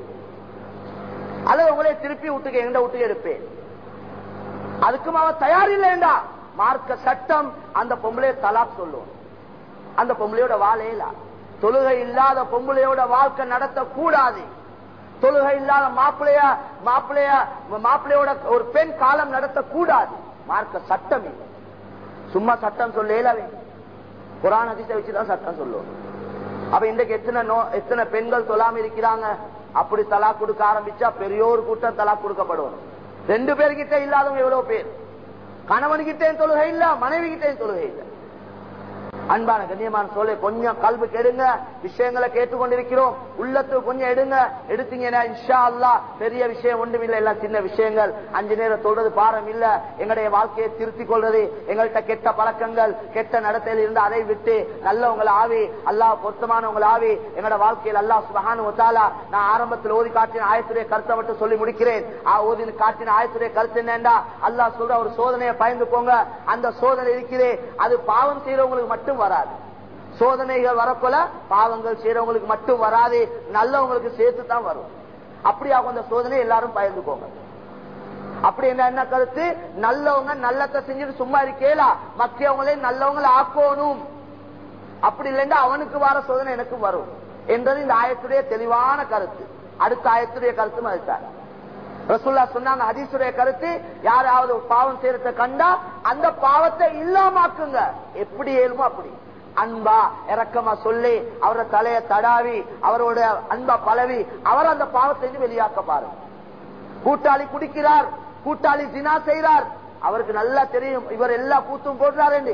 அல்லது உங்களே திருப்பி விட்டுக்கு எங்க விட்டுக்கு எடுப்பேன் அதுக்கும் அவன் தயார் இல்லைண்டா மார்க்க சட்டம் அந்த பொம்பளைய தலாக் சொல்லும் அந்த பொம்பளையோட வாழையில தொழுகை இல்லாத பொம்பளையோட வாழ்க்கை நடத்த கூடாது தொழுகை இல்லாத மாப்பிளைய மாப்பிளைய மாப்பிளையோட ஒரு பெண் காலம் நடத்த கூடாது மார்க்க சட்டம் இது. சும்மா சட்டம் சொல்லவே குரான் அதிசய வச்சுதான் சட்டம் சொல்லுவோம் அப்ப இன்றைக்கு எத்தனை நோ எத்தனை பெண்கள் சொல்லாம இருக்கிறாங்க அப்படி தலா கொடுக்க ஆரம்பிச்சா பெரிய ஒரு கூட்டம் தலா கொடுக்கப்படும் ரெண்டு பேர்கிட்ட இல்லாதவங்க எவ்வளவு பேர் கணவன்கிட்டே தொழுகை இல்ல மனைவி கிட்டே தொழுகை இல்ல அன்பான கண்ணியமான சொல்ல கொஞ்சம் கல்வி கெடுங்க விஷயங்களை கேட்டுக்கொண்டிருக்கிறோம் உள்ளத்துக்கு கொஞ்சம் எடுங்க எடுத்தீங்கன்னா இன்ஷா அல்லா பெரிய விஷயம் ஒன்றும் இல்ல எல்லாம் சின்ன விஷயங்கள் அஞ்சு நேரம் சொல்றது பாரம் இல்ல எங்களுடைய வாழ்க்கையை திருத்திக் கொள்றது எங்கள்கிட்ட கெட்ட பழக்கங்கள் கெட்ட நடத்தையில் இருந்து அதை விட்டு நல்லவங்களை ஆவி அல்லாஹ் பொருத்தமானவங்களை ஆவி எங்களோட வாழ்க்கையில் அல்லாஹ் சுபஹானு வத்தாலா நான் ஆரம்பத்தில் ஓதி காட்டின ஆயத்துடைய கருத்தை மட்டும் சொல்லி முடிக்கிறேன் ஆ, ஓதி காட்டின ஆயத்துடைய கருத்து என்னண்டா அல்லாஹ் சொல்ற ஒரு சோதனையை பயந்து போங்க அந்த சோதனை இருக்கிறே அது பாவம் செய்யறவங்களுக்கு மட்டும் வராது சோதனைகள் வரப்போல பாவங்கள் செய்யறவங்களுக்கு மட்டும் வராது நல்லவங்களுக்கு சேர்த்து தான் வரும் அப்படியாக அந்த சோதனை எல்லாரும் பயந்துக்கோங்க அப்படி என்ன என்ன கருத்து நல்லவங்க நல்லத்தை செஞ்சுட்டு சும்மா இருக்கேலா மக்கியவங்களே நல்லவங்களை ஆக்கணும் அப்படி இல்லைன்னா அவனுக்கு வர சோதனை எனக்கு வரும் என்றது இந்த ஆயத்துடைய தெளிவான கருத்து அடுத்த ஆயத்துடைய கருத்து அதுதான் ரசூல்லா சொன்னாங்க ஹதீசுடைய கருத்து யாராவது ஒரு பாவம் செய்யறத கண்டா அந்த பாவத்தை இல்லாமாக்குங்க எப்படி ஏழுமோ அப்படி அன்பா இறக்கமா சொல்லி அவரோட தலைய தடாவி அவரோட அன்பா பழவி அவர் அந்த பாவத்தை இருந்து வெளியாக்க பாருங்க கூட்டாளி குடிக்கிறார் கூட்டாளி ஜினா செய்கிறார் அவருக்கு நல்லா தெரியும் இவர் எல்லா கூத்தும் போடுறாரு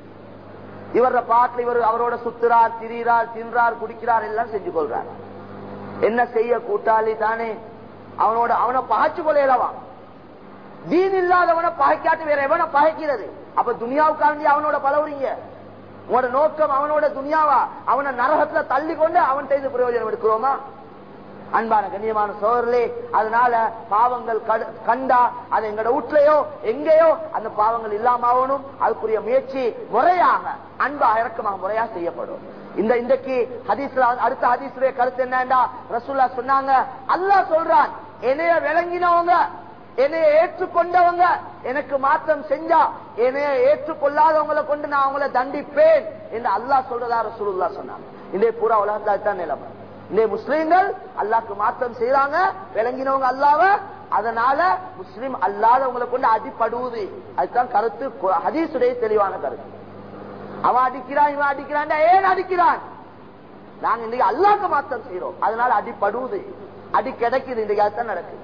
இவர பாட்டில் இவர் அவரோட சுத்துறார் திரிகிறார் தின்றார் குடிக்கிறார் எல்லாம் செஞ்சு கொள்றார் என்ன செய்ய கூட்டாளி தானே அவனோட அவனை பகைச்சு கொள்ளையலவா தீன் இல்லாதவனை பகைக்காட்டு வேற எவனை பகைக்கிறது அப்ப துனியாவுக்காண்டி அவனோட பலவுறீங்க உங்களோட நோக்கம் அவனோட துனியாவா அவனை நரகத்துல தள்ளி கொண்டு அவன்கிட்ட இது பிரயோஜனம் எடுக்கிறோமா அன்பான கண்ணியமான சோழர்களே அதனால பாவங்கள் கடு- கண்டா அது எங்கட வீட்லயோ எங்கேயோ அந்த பாவங்கள் இல்லாம ஆகணும் அதுக்குரிய முயற்சி முறையாக அன்பா இறக்கமாக முறையா செய்யப்படும் இந்த இன்றைக்கு ஹதீஸ்ல அடுத்த ஹதீஸுடைய கருத்து என்னண்டா ரசூல்லா சொன்னாங்க அல்லாஹ் சொல்றான் என்னைய விளங்கினவங்க என்னைய ஏற்றுக்கொண்டவங்க எனக்கு மாற்றம் செஞ்சா என்னைய ஏற்றுக்கொள்ளாதவங்களை கொண்டு நான் அவங்கள தண்டிப்பேன் என்று அல்லாஹ் சொல்றதா ரசூலுல்லா சொன்னாங்க இந்த பூரா உலகத்தால் தான் நிலைமை இந்த முஸ்லீம்கள் அல்லாக்கு மாற்றம் செய்யறாங்க விளங்கினவங்க அல்லாவ அதனால முஸ்லீம் அல்லாதவங்களை கொண்டு அடிப்படுவது அதுதான் கருத்து கு- ஹதீஸுடைய தெளிவான கருத்து அவன் அடிக்கிறான் இவன் அடிக்கிறான் ஏன் அடிக்கிறான் நாங்க இன்னைக்கு அல்லாக்கு மாற்றம் செய்யறோம் அதனால அடிப்படுவது அடி கிடைக்குது இன்றைக்கு அதுதான் நடக்குது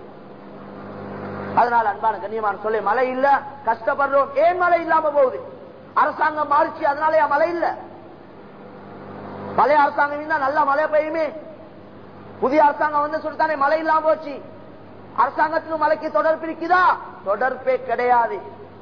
அதனால அன்பான கண்ணியமான சொல்லி மழை இல்ல கஷ்டப்படுறோம் ஏன் மழை இல்லாம போகுது அரசாங்கம் மாறிச்சு அதனால ஏன் மழை இல்ல பழைய அரசாங்கம் இருந்தா நல்லா மழை பெய்யுமே புதிய அரசாங்கம் வந்து சொல்லித்தானே மழை இல்லாம போச்சு அரசாங்கத்துக்கு மழைக்கு தொடர்பு இருக்குதா தொடர்பே கிடையாது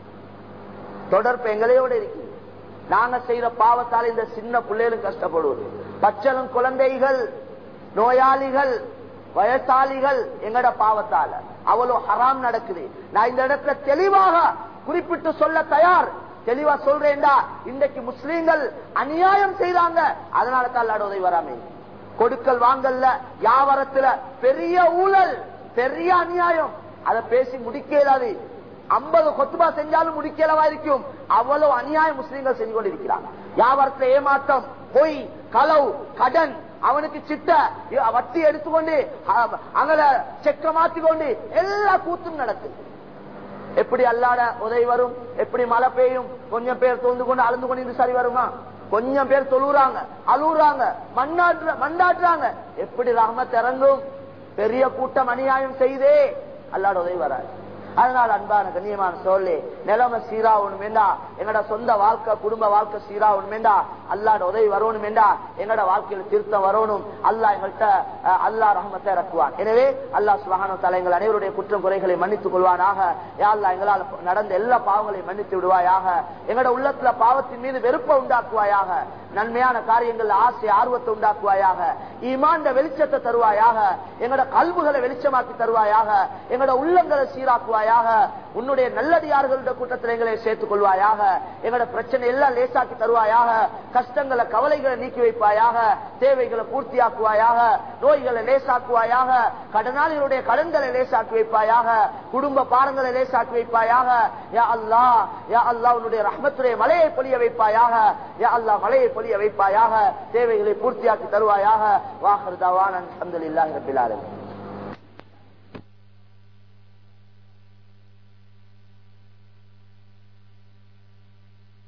தொடர்பு எங்களையோட இருக்கு நாங்க செய்யற பாவத்தால இந்த சின்ன பிள்ளைகளும் கஷ்டப்படுவது பச்சளும் குழந்தைகள் நோயாளிகள் வயசாளிகள் எங்கட பாவத்தால அவ்வளவு ஹராம் நடக்குது நான் இந்த இடத்துல தெளிவாக குறிப்பிட்டு சொல்ல தயார் தெளிவா சொல்றேன்டா இன்றைக்கு முஸ்லீம்கள் அநியாயம் செய்றாங்க அதனால தான் அல்லாட உதவி வராமே கொடுக்கல் வாங்கல்ல வியாபாரத்துல பெரிய ஊழல் பெரிய அநியாயம் அதை பேசி முடிக்க இயலாது ஐம்பது கொத்துபா செஞ்சாலும் முடிக்கலவா இருக்கும் அவ்வளவு அநியாயம் முஸ்லீம்கள் செஞ்சு கொண்டிருக்கிறாங்க வியாபாரத்துல ஏமாற்றம் பொய் களவு கடன் அவனுக்கு சிட்ட வட்டி எடுத்துக்கொண்டு அ- அங்கல செக்க மாத்திக்கொண்டு எல்லா கூத்தும் நடக்குது எப்படி அல்லாட உதவி வரும் எப்படி மழை பெய்யும் கொஞ்சம் பேர் தொந்து கொண்டு அழுந்து கொண்டு இது சரி வருமா கொஞ்சம் பேர் தொழுறாங்க அழுகுறாங்க மண்ணாற்ற மண்டாட்டுறாங்க எப்படி ரஹமத் இறங்கும் பெரிய கூட்டம் அநியாயம் செய்தே அல்லாட உதவி வராது அதனால அன்பான கண்ணியமான சொல்லி நிலைமை சீராகணும் வேண்டா எங்கட சொந்த வாழ்க்கை குடும்ப வாழ்க்கை சீராகணும் வேண்டா அல்லாட உதவி வரணும் வேண்டா எங்கட வாழ்க்கையில திருத்தம் வரணும் அல்லாஹ் எங்கள்கிட்ட அஹ், அல்லாஹ் ரஹமத்தை இறக்குவான் எனவே அல்லாஹ் சுபஹானஹு தஆலா எங்கள் அனைவருடைய குற்றம் குறைகளை மன்னித்துக் கொள்வானாக யா அல்லாஹ் எங்களால் நடந்த எல்லா பாவங்களையும் மன்னித்து விடுவாயாக எங்கட உள்ளத்துல பாவத்தின் மீது வெறுப்பை உண்டாக்குவாயாக நன்மையான காரியங்கள் ஆசை ஆர்வத்தை உண்டாக்குவாயாக ஈமாண்ட வெளிச்சத்தை தருவாயாக எங்கட கல்புகளை வெளிச்சமாக்கி தருவாயாக எங்கட உள்ளங்களை சீராக்குவாயாக உன்னுடைய நல்லடியார்களுடைய கூட்டத்தில் எங்களை சேர்த்துக் கொள்வாயாக எங்கட பிரச்சனை எல்லாம் லேசாக்கி தருவாயாக கஷ்டங்களை கவலைகளை நீக்கி வைப்பாயாக தேவைகளை பூர்த்தியாக்குவாயாக நோய்களை லேசாக்குவாயாக கடனாளிகளுடைய கடன்களை லேசாக்கி வைப்பாயாக குடும்ப பாரங்களை லேசாக்கி வைப்பாயாக யா அல்லாஹ் யா அல்லாஹ் உன்னுடைய ரஹ்மத்துடைய மலையை பொழிய வைப்பாயாக யா அல்லாஹ் மலையை பொழிய வைப்பாயாக தேவைகளை பூர்த்தியாக்கி தருவாயாக வாஹர் தவான் அல்ஹம்துலில்லாஹி ரப்பில் ஆலமீன்